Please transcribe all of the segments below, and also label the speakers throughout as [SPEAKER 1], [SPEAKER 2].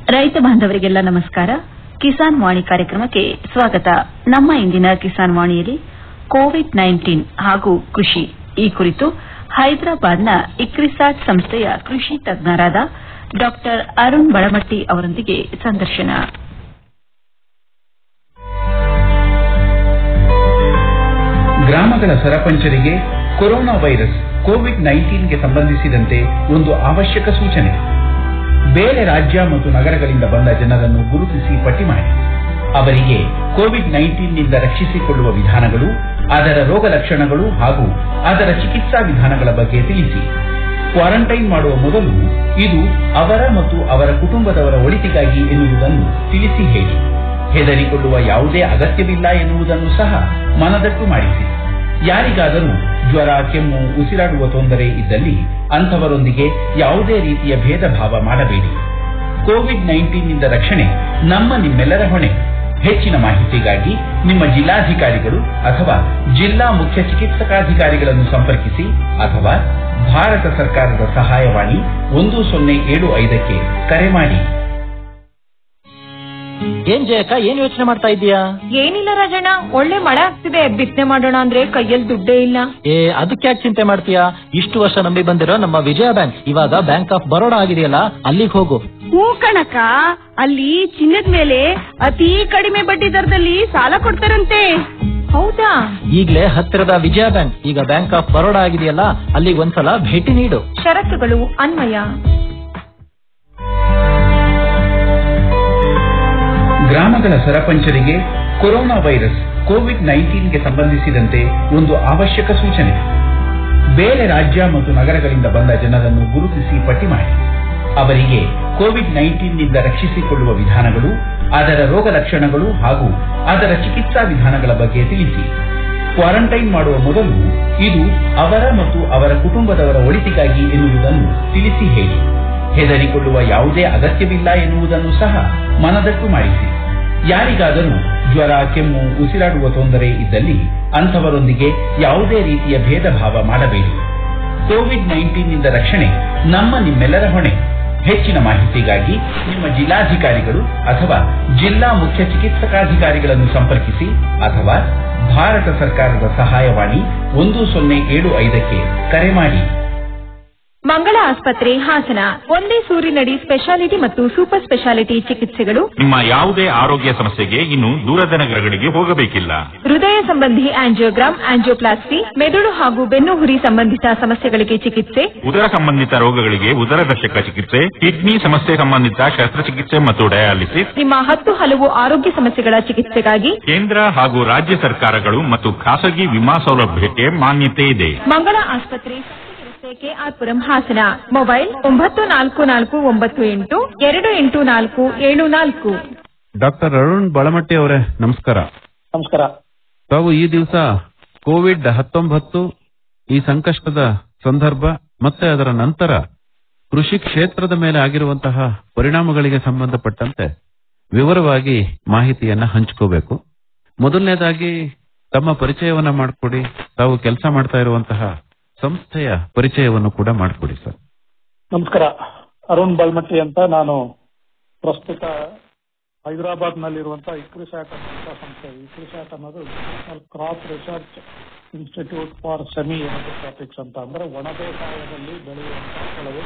[SPEAKER 1] ರೈತ ಬಾಂಧವರಿಗೆಲ್ಲ ನಮಸ್ಕಾರ ಕಿಸಾನ್ ವಾಣಿ ಕಾರ್ಯಕ್ರಮಕ್ಕೆ ಸ್ವಾಗತ ನಮ್ಮ ಇಂದಿನ ಕಿಸಾನ್ ವಾಣಿಯಲ್ಲಿ ಕೋವಿಡ್ ನೈನ್ಟೀನ್ ಹಾಗೂ ಕೃಷಿ ಈ ಕುರಿತು ಹೈದರಾಬಾದ್ನ ಇಕ್ರಿಸಾಟ್ ಸಂಸ್ಥೆಯ ಕೃಷಿ ತಜ್ಞರಾದ ಡಾ ಅರುಣ್ ಬಳಮಟ್ಟಿ ಅವರೊಂದಿಗೆ ಸಂದರ್ಶನ
[SPEAKER 2] ಗ್ರಾಮಗಳ ಸರಪಂಚರಿಗೆ ಕೊರೋನಾ ವೈರಸ್ ಕೋವಿಡ್ ನೈನ್ಟೀನ್ಗೆ ಸಂಬಂಧಿಸಿದಂತೆ ಒಂದು ಅವಶ್ಯಕ ಸೂಚನೆ ಬೇರೆ ರಾಜ್ಯ ಮತ್ತು ನಗರಗಳಿಂದ ಬಂದ ಜನರನ್ನು ಗುರುತಿಸಿ ಪಟ್ಟಿ ಮಾಡಿ ಅವರಿಗೆ ಕೋವಿಡ್ ನೈನ್ಟೀನ್ನಿಂದ ರಕ್ಷಿಸಿಕೊಳ್ಳುವ ವಿಧಾನಗಳು ಅದರ ರೋಗ ಲಕ್ಷಣಗಳು ಹಾಗೂ ಅದರ ಚಿಕಿತ್ಸಾ ವಿಧಾನಗಳ ಬಗ್ಗೆ ತಿಳಿಸಿ ಕ್ವಾರಂಟೈನ್ ಮಾಡುವ ಮೊದಲು ಇದು ಅವರ ಮತ್ತು ಅವರ ಕುಟುಂಬದವರ ಒಳಿತಿಗಾಗಿ ಎನ್ನುವುದನ್ನು ತಿಳಿಸಿ ಹೇಳಿ ಹೆದರಿಕೊಳ್ಳುವ ಯಾವುದೇ ಅಗತ್ಯವಿಲ್ಲ ಎನ್ನುವುದನ್ನು ಸಹ ಮನದಟ್ಟು ಮಾಡಿಸಿ ಯಾರಿಗಾದರೂ ಜ್ವರ ಕೆಮ್ಮು ಉಸಿರಾಡುವ ತೊಂದರೆ ಇದ್ದಲ್ಲಿ ಅಂಥವರೊಂದಿಗೆ ಯಾವುದೇ ರೀತಿಯ ಭೇದ ಭಾವ ಮಾಡಬೇಡಿ ಕೋವಿಡ್ ನೈನ್ಟೀನ್ನಿಂದ ರಕ್ಷಣೆ ನಮ್ಮ ನಿಮ್ಮೆಲ್ಲರ ಹೊಣೆ ಹೆಚ್ಚಿನ ಮಾಹಿತಿಗಾಗಿ ನಿಮ್ಮ ಜಿಲ್ಲಾಧಿಕಾರಿಗಳು ಅಥವಾ ಜಿಲ್ಲಾ ಮುಖ್ಯ ಚಿಕಿತ್ಸಕಾಧಿಕಾರಿಗಳನ್ನು ಸಂಪರ್ಕಿಸಿ ಅಥವಾ ಭಾರತ ಸರ್ಕಾರದ ಸಹಾಯವಾಣಿ ಒಂದು ಸೊನ್ನೆ ಏಳು ಐದಕ್ಕೆ ಕರೆ ಮಾಡಿ
[SPEAKER 3] ಏನ್ ಜಯಕ್ಕ ಏನ್ ಯೋಚನೆ ಮಾಡ್ತಾ ಇದೀಯಾ
[SPEAKER 4] ಏನಿಲ್ಲ ರಾಜಣ್ಣ ಒಳ್ಳೆ ಮಳೆ ಆಗ್ತಿದೆ ಬಿತ್ತನೆ ಮಾಡೋಣ ಅಂದ್ರೆ ಕೈಯಲ್ಲಿ ದುಡ್ಡೇ ಇಲ್ಲ
[SPEAKER 3] ಏ ಅದಕ್ಕೆ ಯಾಕೆ ಚಿಂತೆ ಮಾಡ್ತೀಯಾ ಇಷ್ಟು ವರ್ಷ ನಂಬಿ ಬಂದಿರೋ ನಮ್ಮ ವಿಜಯ ಬ್ಯಾಂಕ್ ಇವಾಗ ಬ್ಯಾಂಕ್ ಆಫ್ ಬರೋಡಾ ಆಗಿದೆಯಲ್ಲ ಅಲ್ಲಿಗೆ ಹೋಗು
[SPEAKER 4] ಹೂ ಕಣಕ ಅಲ್ಲಿ ಚಿನ್ನದ ಮೇಲೆ ಅತಿ ಕಡಿಮೆ ಬಡ್ಡಿ ದರದಲ್ಲಿ ಸಾಲ ಕೊಡ್ತಾರಂತೆ ಹೌದಾ
[SPEAKER 3] ಈಗ್ಲೇ ಹತ್ತಿರದ ವಿಜಯ ಬ್ಯಾಂಕ್ ಈಗ ಬ್ಯಾಂಕ್ ಆಫ್ ಬರೋಡಾ ಆಗಿದೆಯಲ್ಲ ಅಲ್ಲಿಗೆ ಒಂದ್ಸಲ ಭೇಟಿ ನೀಡು
[SPEAKER 4] ಷರತ್ತುಗಳು ಅನ್ವಯ
[SPEAKER 2] ಗ್ರಾಮಗಳ ಸರಪಂಚರಿಗೆ ಕೊರೋನಾ ವೈರಸ್ ಕೋವಿಡ್ ನೈನ್ಟೀನ್ಗೆ ಸಂಬಂಧಿಸಿದಂತೆ ಒಂದು ಅವಶ್ಯಕ ಸೂಚನೆ ಬೇರೆ ರಾಜ್ಯ ಮತ್ತು ನಗರಗಳಿಂದ ಬಂದ ಜನರನ್ನು ಗುರುತಿಸಿ ಪಟ್ಟಿ ಮಾಡಿ ಅವರಿಗೆ ಕೋವಿಡ್ ನೈನ್ಟೀನ್ನಿಂದ ರಕ್ಷಿಸಿಕೊಳ್ಳುವ ವಿಧಾನಗಳು ಅದರ ರೋಗ ಲಕ್ಷಣಗಳು ಹಾಗೂ ಅದರ ಚಿಕಿತ್ಸಾ ವಿಧಾನಗಳ ಬಗ್ಗೆ ತಿಳಿಸಿ ಕ್ವಾರಂಟೈನ್ ಮಾಡುವ ಮೊದಲು ಇದು ಅವರ ಮತ್ತು ಅವರ ಕುಟುಂಬದವರ ಒಳಿತಿಗಾಗಿ ಎನ್ನುವುದನ್ನು ತಿಳಿಸಿ ಹೇಳಿ ಹೆದರಿಕೊಳ್ಳುವ ಯಾವುದೇ ಅಗತ್ಯವಿಲ್ಲ ಎನ್ನುವುದನ್ನು ಸಹ ಮನದಟ್ಟು ಮಾಡಿಸಿ ಯಾರಿಗಾದರೂ ಜ್ವರ ಕೆಮ್ಮು ಉಸಿರಾಡುವ ತೊಂದರೆ ಇದ್ದಲ್ಲಿ ಅಂಥವರೊಂದಿಗೆ ಯಾವುದೇ ರೀತಿಯ ಭೇದ ಭಾವ ಮಾಡಬೇಡಿ ಕೋವಿಡ್ ನೈನ್ಟೀನ್ನಿಂದ ರಕ್ಷಣೆ ನಮ್ಮ ನಿಮ್ಮೆಲ್ಲರ ಹೊಣೆ ಹೆಚ್ಚಿನ ಮಾಹಿತಿಗಾಗಿ ನಿಮ್ಮ ಜಿಲ್ಲಾಧಿಕಾರಿಗಳು ಅಥವಾ ಜಿಲ್ಲಾ ಮುಖ್ಯ ಚಿಕಿತ್ಸಕಾಧಿಕಾರಿಗಳನ್ನು ಸಂಪರ್ಕಿಸಿ ಅಥವಾ ಭಾರತ ಸರ್ಕಾರದ ಸಹಾಯವಾಣಿ ಒಂದು ಸೊನ್ನೆ ಏಳು ಐದಕ್ಕೆ ಕರೆ ಮಾಡಿ
[SPEAKER 4] ಮಂಗಳ ಆಸ್ಪತ್ರೆ ಹಾಸನ ಒಂದೇ ಸೂರಿನಡಿ ಸ್ಪೆಷಾಲಿಟಿ ಮತ್ತು ಸೂಪರ್ ಸ್ಪೆಷಾಲಿಟಿ ಚಿಕಿತ್ಸೆಗಳು
[SPEAKER 5] ನಿಮ್ಮ ಯಾವುದೇ ಆರೋಗ್ಯ ಸಮಸ್ಯೆಗೆ ಇನ್ನು ದೂರದ ನಗರಗಳಿಗೆ ಹೋಗಬೇಕಿಲ್ಲ
[SPEAKER 4] ಹೃದಯ ಸಂಬಂಧಿ ಆಂಜಿಯೋಗ್ರಾಮ್ ಆಂಜಿಯೋಪ್ಲಾಸ್ಟಿ ಮೆದುಳು ಹಾಗೂ ಬೆನ್ನು ಹುರಿ ಸಂಬಂಧಿತ ಸಮಸ್ಯೆಗಳಿಗೆ ಚಿಕಿತ್ಸೆ
[SPEAKER 5] ಉದರ ಸಂಬಂಧಿತ ರೋಗಗಳಿಗೆ ಉದರದರ್ಶಕ ಚಿಕಿತ್ಸೆ ಕಿಡ್ನಿ ಸಮಸ್ಯೆ ಸಂಬಂಧಿತ ಶಸ್ತ್ರಚಿಕಿತ್ಸೆ ಮತ್ತು ಡಯಾಲಿಸಿಸ್
[SPEAKER 4] ನಿಮ್ಮ ಹತ್ತು ಹಲವು ಆರೋಗ್ಯ ಸಮಸ್ಯೆಗಳ ಚಿಕಿತ್ಸೆಗಾಗಿ
[SPEAKER 5] ಕೇಂದ್ರ ಹಾಗೂ ರಾಜ್ಯ ಸರ್ಕಾರಗಳು ಮತ್ತು ಖಾಸಗಿ ವಿಮಾ ಸೌಲಭ್ಯಕ್ಕೆ ಮಾನ್ಯತೆ ಇದೆ
[SPEAKER 4] ಮಂಗಳ ಆಸ್ಪತ್ರೆ ಕೆಆರ್ಪುರಂ ಹಾಸನ ಮೊಬೈಲ್ ಒಂಬತ್ತು ನಾಲ್ಕು ನಾಲ್ಕು ಒಂಬತ್ತು ಎಂಟು ಎರಡು ಎಂಟು ನಾಲ್ಕು ಏಳು ನಾಲ್ಕು
[SPEAKER 6] ಡಾಕ್ಟರ್ ಅರುಣ್ ಬಳಮಟ್ಟಿ ಅವರೇ ನಮಸ್ಕಾರ
[SPEAKER 7] ನಮಸ್ಕಾರ
[SPEAKER 6] ತಾವು ಈ ದಿವಸ ಕೋವಿಡ್ ಹತ್ತೊಂಬತ್ತು ಈ ಸಂಕಷ್ಟದ ಸಂದರ್ಭ ಮತ್ತೆ ಅದರ ನಂತರ ಕೃಷಿ ಕ್ಷೇತ್ರದ ಮೇಲೆ ಆಗಿರುವಂತಹ ಪರಿಣಾಮಗಳಿಗೆ ಸಂಬಂಧಪಟ್ಟಂತೆ ವಿವರವಾಗಿ ಮಾಹಿತಿಯನ್ನ ಹಂಚ್ಕೋಬೇಕು ಮೊದಲನೇದಾಗಿ ತಮ್ಮ ಪರಿಚಯವನ್ನ ಮಾಡಿಕೊಡಿ ತಾವು ಕೆಲಸ ಮಾಡ್ತಾ ಇರುವಂತಹ ಸಂಸ್ಥೆಯ ಪರಿಚಯವನ್ನು ಕೂಡ ಮಾಡಿಕೊಡಿ ಸರ್
[SPEAKER 7] ನಮಸ್ಕಾರ ಅರುಣ್ ಬಲ್ಮಟ್ಟಿ ಅಂತ ನಾನು ಪ್ರಸ್ತುತ ಹೈದರಾಬಾದ್ ನಲ್ಲಿರುವಂತಹ ಇಕ್ರಿಸಾಟ್ ಅಂತ ಸಂಸ್ಥೆ ಇಕ್ರಿಸಾಟ್ ಅನ್ನೋದು national crop research institute for semi topics ಅಂತ ಅಂದ್ರೆ ಒಣ ಬೇಸಾಯದಲ್ಲಿ ಬೆಳೆಯುವಂತಹ ಕೆಲವು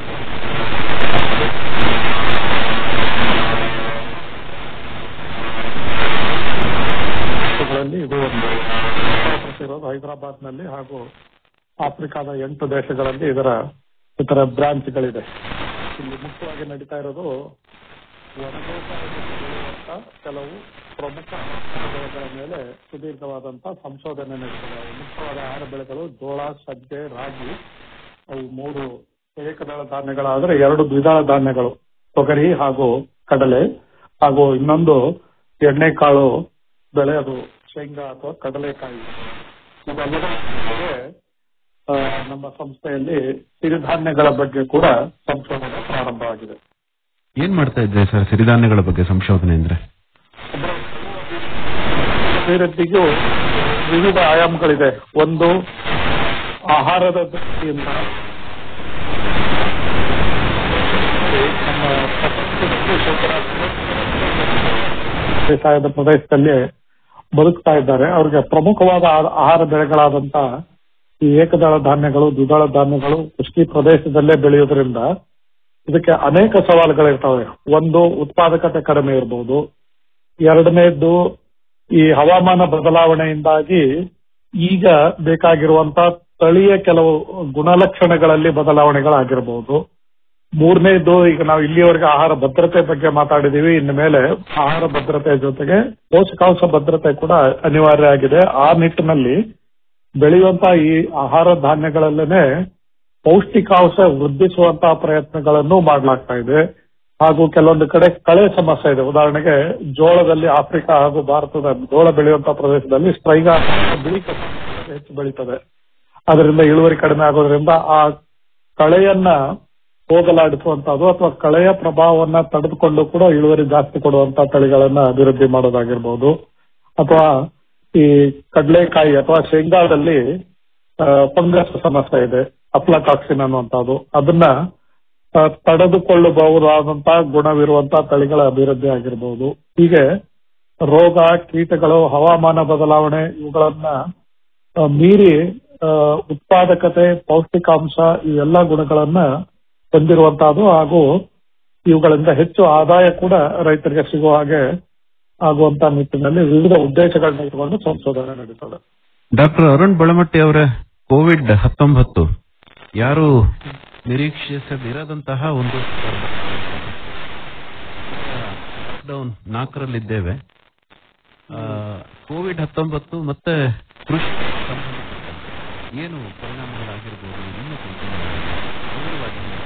[SPEAKER 7] ಗಳಲ್ಲಿ ಇದು ಒಂದು ಆಫೀಸ್ ಇರೋದು ಹೈದರಾಬಾದ್ ನಲ್ಲಿ ಹಾಗೂ ಆಫ್ರಿಕಾದ ಎಂಟು ದೇಶಗಳಲ್ಲಿ ಇದರ ಇತರ ಬ್ರಾಂಚ್ಗಳಿದೆ ಇಲ್ಲಿ ಮುಖ್ಯವಾಗಿ ನಡೀತಾ ಇರೋದು ಒಣಬೇಸಾಯದಲ್ಲಿ ಬೆಳೆಯುವಂತ ಕೆಲವು ಪ್ರಮುಖ ಬೆಳೆಗಳ ಮೇಲೆ ಸುದೀರ್ಘವಾದಂತಹ ಸಂಶೋಧನೆ ನಡೀತದೆ ಅವು ಮುಖ್ಯವಾದ ಆಹಾರ ಬೆಳೆಗಳು ಜೋಳ ಸಜ್ಜೆ ರಾಗಿ ಅವು ಮೂರು ಏಕದಳ ಧಾನ್ಯಗಳಾದ್ರೆ ಎರಡು ದ್ವಿದಳ ಧಾನ್ಯಗಳು ತೊಗರಿ ಹಾಗೂ ಕಡಲೆ ಹಾಗೂ ಇನ್ನೊಂದು ಎಣ್ಣೆಕಾಳು ಬೆಳೆ ಅದು ಶೇಂಗಾ ಅಥವಾ ಕಡಲೆಕಾಯಿ ಇವೆಲ್ಲದರ ಜೊತೆಗೆ, ಆ, ನಮ್ಮ ಸಂಸ್ಥೆಯಲ್ಲಿ ಸಿರಿಧಾನ್ಯಗಳ ಬಗ್ಗೆ ಕೂಡ ಸಂಶೋಧನೆ ಪ್ರಾರಂಭವಾಗಿದೆ
[SPEAKER 6] ಏನ್ ಮಾಡ್ತಾ ಇದ್ದೆ ಸರ್ ಸಿರಿಧಾನ್ಯಗಳ ಬಗ್ಗೆ ಸಂಶೋಧನೆ ಅಂದ್ರೆ
[SPEAKER 7] ಅಭಿವೃದ್ಧಿಗೂ ವಿವಿಧ ಆಯಾಮಗಳಿದೆ ಒಂದು ಆಹಾರದ ದೃಷ್ಟಿಯಿಂದ ನಮ್ಮ ಪ್ರಪಂಚದಲ್ಲಿ ಶೇಕಡ ಬೇಸಾಯದ ಪ್ರದೇಶದಲ್ಲಿ ಬದುಕ್ತಾ ಇದ್ದಾರೆ ಅವ್ರಿಗೆ ಪ್ರಮುಖವಾದ ಆ- ಆಹಾರ ಬೆಳೆಗಳಾದಂತ ಈ ಏಕದಳ ಧಾನ್ಯಗಳು ದ್ವಿದಳ ಧಾನ್ಯಗಳು ಕೃಷಿ ಪ್ರದೇಶದಲ್ಲೇ ಬೆಳೆಯೋದ್ರಿಂದ ಇದಕ್ಕೆ ಅನೇಕ ಸವಾಲುಗಳಿರ್ತವೆ ಒಂದು ಉತ್ಪಾದಕತೆ ಕಡಿಮೆ ಇರಬಹುದು ಎರಡನೇದ್ದು ಈ ಹವಾಮಾನ ಬದಲಾವಣೆಯಿಂದಾಗಿ ಈಗ ಬೇಕಾಗಿರುವಂತ ಸ್ಥಳೀಯ ಕೆಲವು ಗುಣಲಕ್ಷಣಗಳಲ್ಲಿ ಬದಲಾವಣೆಗಳಾಗಿರಬಹುದು ಮೂರನೇದು ಈಗ ನಾವು ಇಲ್ಲಿಯವರೆಗೆ ಆಹಾರ ಭದ್ರತೆ ಬಗ್ಗೆ ಮಾತಾಡಿದೀವಿ ಇನ್ನು ಮೇಲೆ ಆಹಾರ ಭದ್ರತೆ ಜೊತೆಗೆ ಪೋಷಕಾಂಶ ಭದ್ರತೆ ಕೂಡ ಅನಿವಾರ್ಯ ಆಗಿದೆ ಆ ನಿಟ್ಟಿನಲ್ಲಿ ಬೆಳೆಯುವಂತ ಈ ಆಹಾರ ಧಾನ್ಯಗಳಲ್ಲೇನೆ ಪೌಷ್ಟಿಕಾಂಶ ವೃದ್ಧಿಸುವಂತಹ ಪ್ರಯತ್ನಗಳನ್ನು ಮಾಡಲಾಗ್ತಾ ಇದೆ ಹಾಗೂ ಕೆಲವೊಂದು ಕಡೆ ಕಳೆ ಸಮಸ್ಯೆ ಇದೆ ಉದಾಹರಣೆಗೆ ಜೋಳದಲ್ಲಿ ಆಫ್ರಿಕಾ ಹಾಗೂ ಭಾರತದ ಜೋಳ ಬೆಳೆಯುವಂತಹ ಪ್ರದೇಶದಲ್ಲಿ ಸ್ಟ್ರೈಗಾ ಬಿಳಿ ಕಸ ಹೆಚ್ಚು ಬೆಳೀತದೆ ಅದರಿಂದ ಇಳುವರಿ ಕಡಿಮೆ ಆಗೋದ್ರಿಂದ ಆ ಕಳೆಯನ್ನ ಹೋಗಲಾಡಿಸುವಂತಹದ್ದು ಅಥವಾ ಕಳೆಯ ಪ್ರಭಾವವನ್ನ ತಡೆದುಕೊಂಡು ಕೂಡ ಇಳುವರಿ ಜಾಸ್ತಿ ಕೊಡುವಂತ ತಳಿಗಳನ್ನ ಅಭಿವೃದ್ಧಿ ಮಾಡೋದಾಗಿರ್ಬೋದು ಅಥವಾ ಈ ಕಡಲೆಕಾಯಿ ಅಥವಾ ಶೇಂಗಾದಲ್ಲಿ ಫಂಗಸ್ ಸಮಸ್ಯೆ ಇದೆ ಅಪ್ಲಟಾಕ್ಸಿನ್ ಅನ್ನುವಂಥದ್ದು ಅದನ್ನ ಆ, ತಡೆದುಕೊಳ್ಳಬಹುದಾದಂತಹ ಗುಣವಿರುವಂತಹ ತಳಿಗಳ ಅಭಿವೃದ್ಧಿ ಆಗಿರಬಹುದು ಹೀಗೆ ರೋಗ ಕೀಟಗಳು ಹವಾಮಾನ ಬದಲಾವಣೆ ಇವುಗಳನ್ನ ಆ, ಮೀರಿ ಆ, ಉತ್ಪಾದಕತೆ ಪೌಷ್ಟಿಕಾಂಶ ಇವೆಲ್ಲ ಗುಣಗಳನ್ನ ಹೊಂದಿರುವಂತಹದ್ದು ಹಾಗೂ ಇವುಗಳಿಂದ ಹೆಚ್ಚು ಆದಾಯ ಕೂಡ ರೈತರಿಗೆ ಸಿಗುವ ಹಾಗೆ ಆಗುವಂತ ನಿಟ್ಟಿನಲ್ಲಿ ವಿವಿಧ ಉದ್ದೇಶಗಳನ್ನ ಇಟ್ಟುಕೊಂಡು ಸಂಶೋಧನೆ ನಡೀತದೆ
[SPEAKER 6] ಡಾಕ್ಟರ್ ಅರುಣ್ ಬಳಮಟ್ಟಿ ಅವರ ಕೋವಿಡ್ ಹತ್ತೊಂಬತ್ತು ಯಾರು ನಿರೀಕ್ಷಿಸದಿರದಂತಹ ಒಂದು ಲಾಕ್ಡೌನ್ ನಾಲ್ಕರಲ್ಲಿದ್ದೇವೆ ಆ, ಕೋವಿಡ್ ಹತ್ತೊಂಬತ್ತು ಮತ್ತೆ ಕೃಷಿ ಸಂಬಂಧಪಟ್ಟಂತೆ ಏನು ಪರಿಣಾಮಗಳಾಗಿರ್ಬೋದು ನಿಮ್ಮ ಚಿಂತನೆಗಳು? ವಿವರವಾಗಿ ಹೇಳಿ.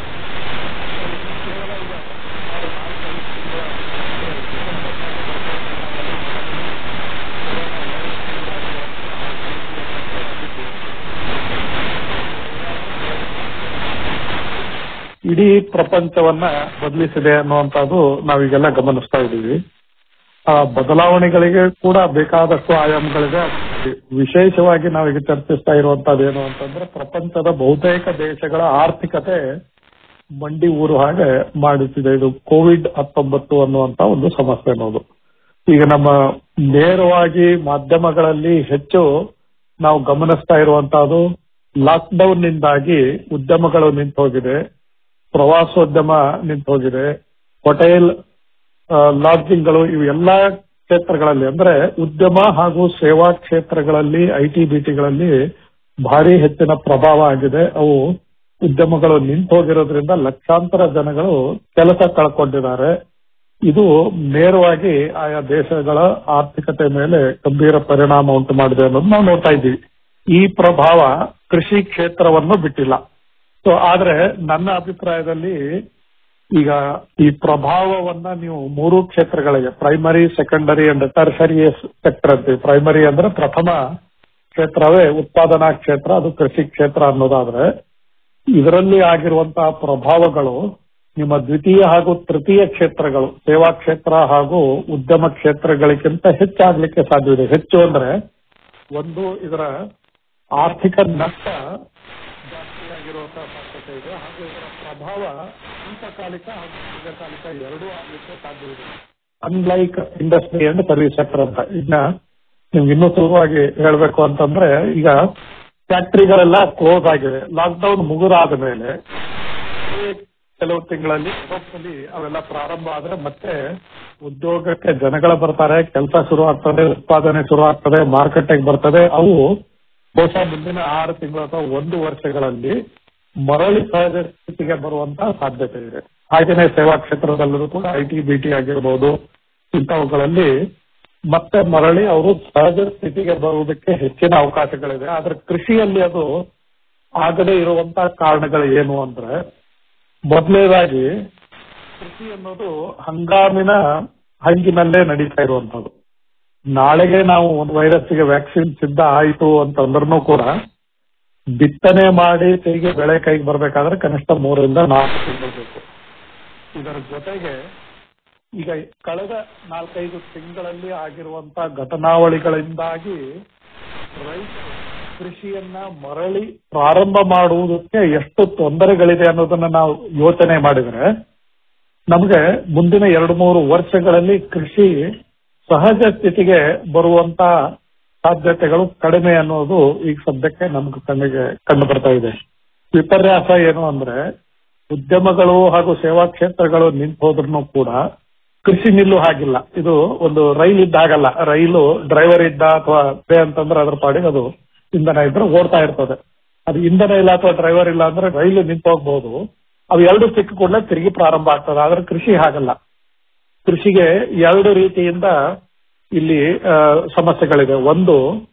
[SPEAKER 7] ಇಡೀ ಪ್ರಪಂಚವನ್ನ ಬದಲಿಸಿದೆ ಅನ್ನುವಂಥದ್ದು ನಾವೀಗೆಲ್ಲ ಗಮನಿಸ್ತಾ ಇದ್ದೀವಿ ಆ ಬದಲಾವಣೆಗಳಿಗೆ ಕೂಡ ಬೇಕಾದಷ್ಟು ಆಯಾಮಗಳಿದೆ ವಿಶೇಷವಾಗಿ ನಾವೀಗ ಚರ್ಚಿಸ್ತಾ ಇರುವಂತದ್ದು ಏನು ಅಂತಂದ್ರೆ ಪ್ರಪಂಚದ ಬಹುತೇಕ ದೇಶಗಳ ಆರ್ಥಿಕತೆ ಮಂಡಿ ಊರು ಹಾಗೆ ಮಾಡುತ್ತಿದೆ ಇದು ಕೋವಿಡ್ ಹತ್ತೊಂಬತ್ತು ಅನ್ನುವಂತ ಒಂದು ಸಮಸ್ಯೆ ಅನ್ನೋದು ಈಗ ನಮ್ಮ ನೇರವಾಗಿ ಮಾಧ್ಯಮಗಳಲ್ಲಿ ಹೆಚ್ಚು ನಾವು ಗಮನಿಸ್ತಾ ಇರುವಂತಹದ್ದು ಲಾಕ್ಡೌನ್ ನಿಂದಾಗಿ ಉದ್ಯಮಗಳು ನಿಂತು ಹೋಗಿದೆ ಪ್ರವಾಸೋದ್ಯಮ ನಿಂತು ಹೋಗಿದೆ ಹೋಟೆಲ್ ಲಾಡ್ಜಿಂಗ್ಗಳು ಇವೆಲ್ಲ ಕ್ಷೇತ್ರಗಳಲ್ಲಿ ಅಂದ್ರೆ ಉದ್ಯಮ ಹಾಗೂ ಸೇವಾ ಕ್ಷೇತ್ರಗಳಲ್ಲಿ ಐಟಿ ಬಿಟಿಗಳಲ್ಲಿ ಭಾರಿ ಹೆಚ್ಚಿನ ಪ್ರಭಾವ ಆಗಿದೆ ಅವು ಉದ್ಯಮಗಳು ನಿಂತು ಹೋಗಿರೋದ್ರಿಂದ ಲಕ್ಷಾಂತರ ಜನಗಳು ಕೆಲಸ ಕಳ್ಕೊಂಡಿದ್ದಾರೆ ಇದು ನೇರವಾಗಿ ಆಯಾ ದೇಶಗಳ ಆರ್ಥಿಕತೆ ಮೇಲೆ ಗಂಭೀರ ಪರಿಣಾಮ ಉಂಟು ಮಾಡಿದೆ ಅನ್ನೋದು ನಾವು ನೋಡ್ತಾ ಇದ್ದೀವಿ ಈ ಪ್ರಭಾವ ಕೃಷಿ ಕ್ಷೇತ್ರವನ್ನು ಬಿಟ್ಟಿಲ್ಲ ಸೊ ಆದ್ರೆ ನನ್ನ ಅಭಿಪ್ರಾಯದಲ್ಲಿ ಈಗ ಈ ಪ್ರಭಾವವನ್ನ ನೀವು ಮೂರು ಕ್ಷೇತ್ರಗಳಿಗೆ primary secondary and tertiary sector ಅಂತೀವಿ ಪ್ರೈಮರಿ ಅಂದ್ರೆ ಪ್ರಥಮ ಕ್ಷೇತ್ರವೇ ಉತ್ಪಾದನಾ ಕ್ಷೇತ್ರ ಅದು ಕೃಷಿ ಕ್ಷೇತ್ರ ಅನ್ನೋದಾದ್ರೆ ಇದರಲ್ಲಿ ಆಗಿರುವಂತಹ ಪ್ರಭಾವಗಳು ನಿಮ್ಮ ದ್ವಿತೀಯ ಹಾಗೂ ತೃತೀಯ ಕ್ಷೇತ್ರಗಳು ಸೇವಾ ಕ್ಷೇತ್ರ ಹಾಗೂ ಉದ್ಯಮ ಕ್ಷೇತ್ರಗಳಿಗಿಂತ ಹೆಚ್ಚಾಗ್ಲಿಕ್ಕೆ ಸಾಧ್ಯವಿದೆ ಹೆಚ್ಚು ಅಂದ್ರೆ ಒಂದು ಇದರ ಆರ್ಥಿಕ ನಷ್ಟ ಜಾಸ್ತಿಯಾಗಿರುವಂತಹ ಸಾಧ್ಯತೆ ಇದೆ ಹಾಗೂ ಇದರ ಪ್ರಭಾವ ಅಲ್ಪಕಾಲಿಕ ಹಾಗೂ ದೀರ್ಘಕಾಲಿಕ ಎರಡೂ ಆಗ್ಲಿಕ್ಕೆ ಸಾಧ್ಯವಿದೆ unlike industry and service sector ಅಂತ ಇದನ್ನ ನಿಮ್ಗೆ ಇನ್ನೂ ಸುಲಭವಾಗಿ ಹೇಳ್ಬೇಕು ಅಂತಂದ್ರೆ ಈಗ ಫ್ಯಾಕ್ಟರಿಗಳೆಲ್ಲ ಕ್ಲೋಸ್ ಆಗಿದೆ ಲಾಕ್ಡೌನ್ ಮುಗಿದಾದ ಮೇಲೆ ಕೆಲವು ತಿಂಗಳಲ್ಲಿ ಯುರೋಪ್ನಲ್ಲಿ ಅವೆಲ್ಲ ಪ್ರಾರಂಭ ಆದ್ರೆ ಮತ್ತೆ ಉದ್ಯೋಗಕ್ಕೆ ಜನಗಳು ಬರ್ತಾರೆ ಕೆಲಸ ಶುರು ಆಗ್ತದೆ ಉತ್ಪಾದನೆ ಶುರು ಆಗ್ತದೆ ಮಾರುಕಟ್ಟೆಗೆ ಬರ್ತದೆ ಅವು ಬಹುಶಃ ಮುಂದಿನ ಆರು ತಿಂಗಳು ಅಥವಾ ಒಂದು ವರ್ಷಗಳಲ್ಲಿ ಮರಳಿ ಸಹಜ ಸ್ಥಿತಿಗೆ ಬರುವಂತ ಸಾಧ್ಯತೆ ಇದೆ ಹಾಗೆಯೇ ಸೇವಾ ಕ್ಷೇತ್ರದಲ್ಲೂ ಕೂಡ ಐ ಟಿ ಬಿ ಟಿ ಆಗಿರ್ಬೋದು ಇಂಥವುಗಳಲ್ಲಿ ಮತ್ತೆ ಮರಳಿ ಅವರು ಸಹಜ ಸ್ಥಿತಿಗೆ ಬರುವುದಕ್ಕೆ ಹೆಚ್ಚಿನ ಅವಕಾಶಗಳಿದೆ ಆದ್ರೆ ಕೃಷಿಯಲ್ಲಿ ಅದು ಆಗದೇ ಇರುವಂತ ಕಾರಣಗಳು ಏನು ಅಂದ್ರೆ ಮೊದಲನೇದಾಗಿ ಕೃಷಿ ಅನ್ನೋದು ಹಂಗಾಮಿನ ಹಂಗಿನಲ್ಲೇ ನಡೀತಾ ಇರುವಂತದ್ದು ನಾಳೆಗೆ ನಾವು ಒಂದು ವೈರಸ್ಗೆ ವ್ಯಾಕ್ಸಿನ್ ಸಿದ್ಧ ಆಯಿತು ಅಂತಂದ್ರೂ ಕೂಡ ಬಿತ್ತನೆ ಮಾಡಿ ಕೈಗೆ ಬೆಳೆ ಕೈಗೆ ಬರ್ಬೇಕಾದ್ರೆ ಕನಿಷ್ಠ ಮೂರರಿಂದ ನಾಲ್ಕು ತಿಂಗಳು ಬೇಕು ಇದರ ಜೊತೆಗೆ ಈಗ ಕಳೆದ ನಾಲ್ಕೈದು ತಿಂಗಳಲ್ಲಿ ಆಗಿರುವಂತ ಘಟನಾವಳಿಗಳಿಂದಾಗಿ ರೈತರು ಕೃಷಿಯನ್ನ ಮರಳಿ ಪ್ರಾರಂಭ ಮಾಡುವುದಕ್ಕೆ ಎಷ್ಟು ತೊಂದರೆಗಳಿದೆ ಅನ್ನೋದನ್ನ ನಾವು ಯೋಚನೆ ಮಾಡಿದ್ರೆ ನಮಗೆ ಮುಂದಿನ ಎರಡು ಮೂರು ವರ್ಷಗಳಲ್ಲಿ ಕೃಷಿ ಸಹಜ ಸ್ಥಿತಿಗೆ ಬರುವಂತ ಸಾಧ್ಯತೆಗಳು ಕಡಿಮೆ ಅನ್ನೋದು ಈಗ ಸದ್ಯಕ್ಕೆ ನಮ್ಗೆ ಕಣ್ಣಿಗೆ ಕಂಡು ಬರ್ತಾ ಇದೆ ವಿಪರ್ಯಾಸ ಏನು ಅಂದ್ರೆ ಉದ್ಯಮಗಳು ಹಾಗೂ ಸೇವಾ ಕ್ಷೇತ್ರಗಳು ನಿಂತು ಹೋದ್ರೂ ಕೂಡ ಕೃಷಿ ನಿಲ್ಲು ಹಾಗಿಲ್ಲ ಇದು ಒಂದು ರೈಲ್ ಇದ್ದಾಗಲ್ಲ ರೈಲು ಡ್ರೈವರ್ ಇದ್ದ ಅಥವಾ ಅಂತಂದ್ರೆ ಅದ್ರ ಪಾಡಿಗೆ ಅದು ಇಂಧನ ಇದ್ರೆ ಓಡ್ತಾ ಇರ್ತದೆ ಅದು ಇಂಧನ ಇಲ್ಲ ಅಥವಾ ಡ್ರೈವರ್ ಇಲ್ಲ ಅಂದ್ರೆ ರೈಲು ನಿಂತು ಹೋಗ್ಬಹುದು ಅವು ಎರಡು ಸಿಕ್ಕ ಕೂಡಲೇ ತಿರುಗಿ ಪ್ರಾರಂಭ ಆಗ್ತದೆ ಆದ್ರೆ ಕೃಷಿ ಹಾಗಲ್ಲ ಕೃಷಿಗೆ ಎರಡು ರೀತಿಯಿಂದ ಇಲ್ಲಿ ಆ, ಸಮಸ್ಯೆಗಳಿದೆ ಒಂದು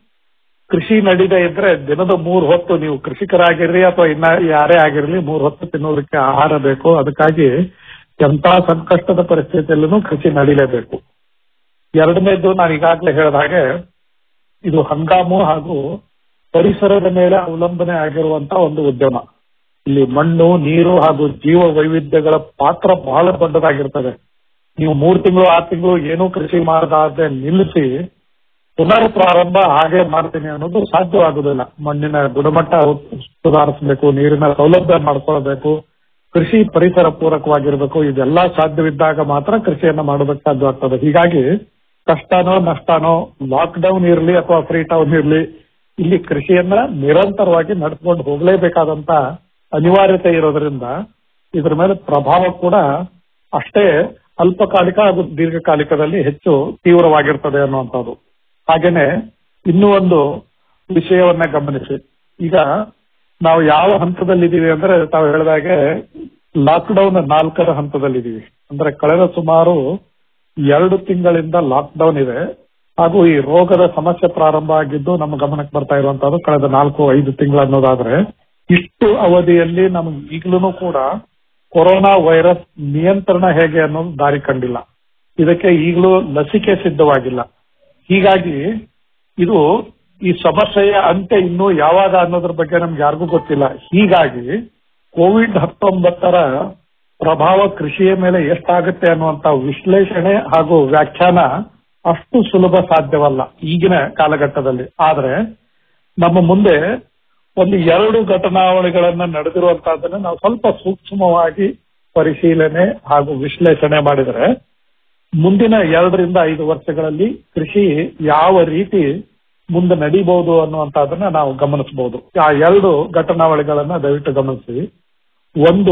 [SPEAKER 7] ಕೃಷಿ ನಡೀದೇ ಇದ್ರೆ ದಿನದ ಮೂರು ಹೊತ್ತು ನೀವು ಕೃಷಿಕರಾಗಿರ್ಲಿ ಅಥವಾ ಇನ್ನ ಯಾರೇ ಆಗಿರ್ಲಿ ಮೂರು ಹೊತ್ತು ತಿನ್ನೋದಕ್ಕೆ ಆಹಾರ ಬೇಕು ಅದಕ್ಕಾಗಿ ಎಂತ ಸಂಕಷ್ಟದ ಪರಿಸ್ಥಿತಿಯಲ್ಲೂ ಕೃಷಿ ನಡೀಲೇಬೇಕು ಎರಡನೇದು ನಾನು ಈಗಾಗಲೇ ಹೇಳಿದ ಹಾಗೆ ಇದು ಹಂಗಾಮು ಹಾಗೂ ಪರಿಸರದ ಮೇಲೆ ಅವಲಂಬನೆ ಆಗಿರುವಂತ ಒಂದು ಉದ್ಯಮ ಇಲ್ಲಿ ಮಣ್ಣು ನೀರು ಹಾಗೂ ಜೀವ ವೈವಿಧ್ಯಗಳ ಪಾತ್ರ ಬಹಳ ದೊಡ್ಡದಾಗಿರ್ತದೆ ನೀವು ಮೂರು ತಿಂಗಳು ಆರು ತಿಂಗಳು ಏನೂ ಕೃಷಿ ಮಾಡದಾದ್ರೆ ನಿಲ್ಲಿಸಿ ಪುನರ್ ಪ್ರಾರಂಭ ಹಾಗೆ ಮಾಡ್ತೀನಿ ಅನ್ನೋದು ಸಾಧ್ಯವಾಗುದಿಲ್ಲ ಮಣ್ಣಿನ ಗುಣಮಟ್ಟ ಸುಧಾರಿಸಬೇಕು ನೀರಿನ ಸೌಲಭ್ಯ ಮಾಡ್ಕೊಳ್ಬೇಕು ಕೃಷಿ ಪರಿಸರ ಪೂರಕವಾಗಿರ್ಬೇಕು ಇದೆಲ್ಲ ಸಾಧ್ಯವಿದ್ದಾಗ ಮಾತ್ರ ಕೃಷಿಯನ್ನ ಮಾಡೋದಕ್ಕೆ ಸಾಧ್ಯವಾಗ್ತದೆ ಹೀಗಾಗಿ ಕಷ್ಟನೋ ನಷ್ಟನೋ ಲಾಕ್ ಡೌನ್ ಇರಲಿ ಅಥವಾ ಫ್ರೀ ಟೌನ್ ಇರಲಿ ಇಲ್ಲಿ ಕೃಷಿಯನ್ನ ನಿರಂತರವಾಗಿ ನಡೆಸ್ಕೊಂಡು ಹೋಗಲೇಬೇಕಾದಂತ ಅನಿವಾರ್ಯತೆ ಇರೋದ್ರಿಂದ ಇದ್ರ ಮೇಲೆ ಪ್ರಭಾವ ಕೂಡ ಅಷ್ಟೇ ಅಲ್ಪಕಾಲಿಕ ಹಾಗೂ ದೀರ್ಘಕಾಲಿಕದಲ್ಲಿ ಹೆಚ್ಚು ತೀವ್ರವಾಗಿರ್ತದೆ ಅನ್ನುವಂಥದ್ದು ಹಾಗೇನೆ ಇನ್ನೂ ಒಂದು ವಿಷಯವನ್ನ ಗಮನಿಸಿ ಈಗ ನಾವು ಯಾವ ಹಂತದಲ್ಲಿದ್ದೀವಿ ಅಂದ್ರೆ ತಾವು ಹೇಳಿದಾಗೆ ಲಾಕ್ಡೌನ್ ನಾಲ್ಕರ ಹಂತದಲ್ಲಿದ್ದೀವಿ ಅಂದ್ರೆ ಕಳೆದ ಸುಮಾರು ಎರಡು ತಿಂಗಳಿಂದ ಲಾಕ್ಡೌನ್ ಇದೆ ಹಾಗೂ ಈ ರೋಗದ ಸಮಸ್ಯೆ ಪ್ರಾರಂಭ ಆಗಿದ್ದು ನಮ್ಮ ಗಮನಕ್ಕೆ ಬರ್ತಾ ಇರುವಂತದ್ದು ಕಳೆದ ನಾಲ್ಕು ಐದು ತಿಂಗಳು ಅನ್ನೋದಾದ್ರೆ ಇಷ್ಟು ಅವಧಿಯಲ್ಲಿ ನಮ್ಗೆ ಈಗಲೂ ಕೂಡ ಕೊರೋನಾ ವೈರಸ್ ನಿಯಂತ್ರಣ ಹೇಗೆ ಅನ್ನೋದು ದಾರಿ ಕಂಡಿಲ್ಲ ಇದಕ್ಕೆ ಈಗಲೂ ಲಸಿಕೆ ಸಿದ್ಧವಾಗಿಲ್ಲ ಹೀಗಾಗಿ ಇದು ಈ ಸಮಸ್ಯೆಯ ಅಂತ್ಯ ಇನ್ನೂ ಯಾವಾಗ ಅನ್ನೋದ್ರ ಬಗ್ಗೆ ನಮ್ಗೆ ಯಾರಿಗೂ ಗೊತ್ತಿಲ್ಲ ಹೀಗಾಗಿ ಕೋವಿಡ್ ಹತ್ತೊಂಬತ್ತರ ಪ್ರಭಾವ ಕೃಷಿಯ ಮೇಲೆ ಎಷ್ಟಾಗುತ್ತೆ ಅನ್ನುವಂತ ವಿಶ್ಲೇಷಣೆ ಹಾಗೂ ವ್ಯಾಖ್ಯಾನ ಅಷ್ಟು ಸುಲಭ ಸಾಧ್ಯವಲ್ಲ ಈಗಿನ ಕಾಲಘಟ್ಟದಲ್ಲಿ ಆದ್ರೆ ನಮ್ಮ ಮುಂದೆ ಒಂದು ಎರಡು ಘಟನಾವಳಿಗಳನ್ನ ನಡೆದಿರುವಂತಹದನ್ನ ನಾವು ಸ್ವಲ್ಪ ಸೂಕ್ಷ್ಮವಾಗಿ ಪರಿಶೀಲನೆ ಹಾಗೂ ವಿಶ್ಲೇಷಣೆ ಮಾಡಿದರೆ ಮುಂದಿನ ಎರಡರಿಂದ ಐದು ವರ್ಷಗಳಲ್ಲಿ ಕೃಷಿ ಯಾವ ರೀತಿ ಮುಂದೆ ನಡೀಬಹುದು ಅನ್ನುವಂತಹದನ್ನ ನಾವು ಗಮನಿಸಬಹುದು ಆ ಎರಡು ಘಟನಾವಳಿಗಳನ್ನ ದಯವಿಟ್ಟು ಗಮನಿಸಿ ಒಂದು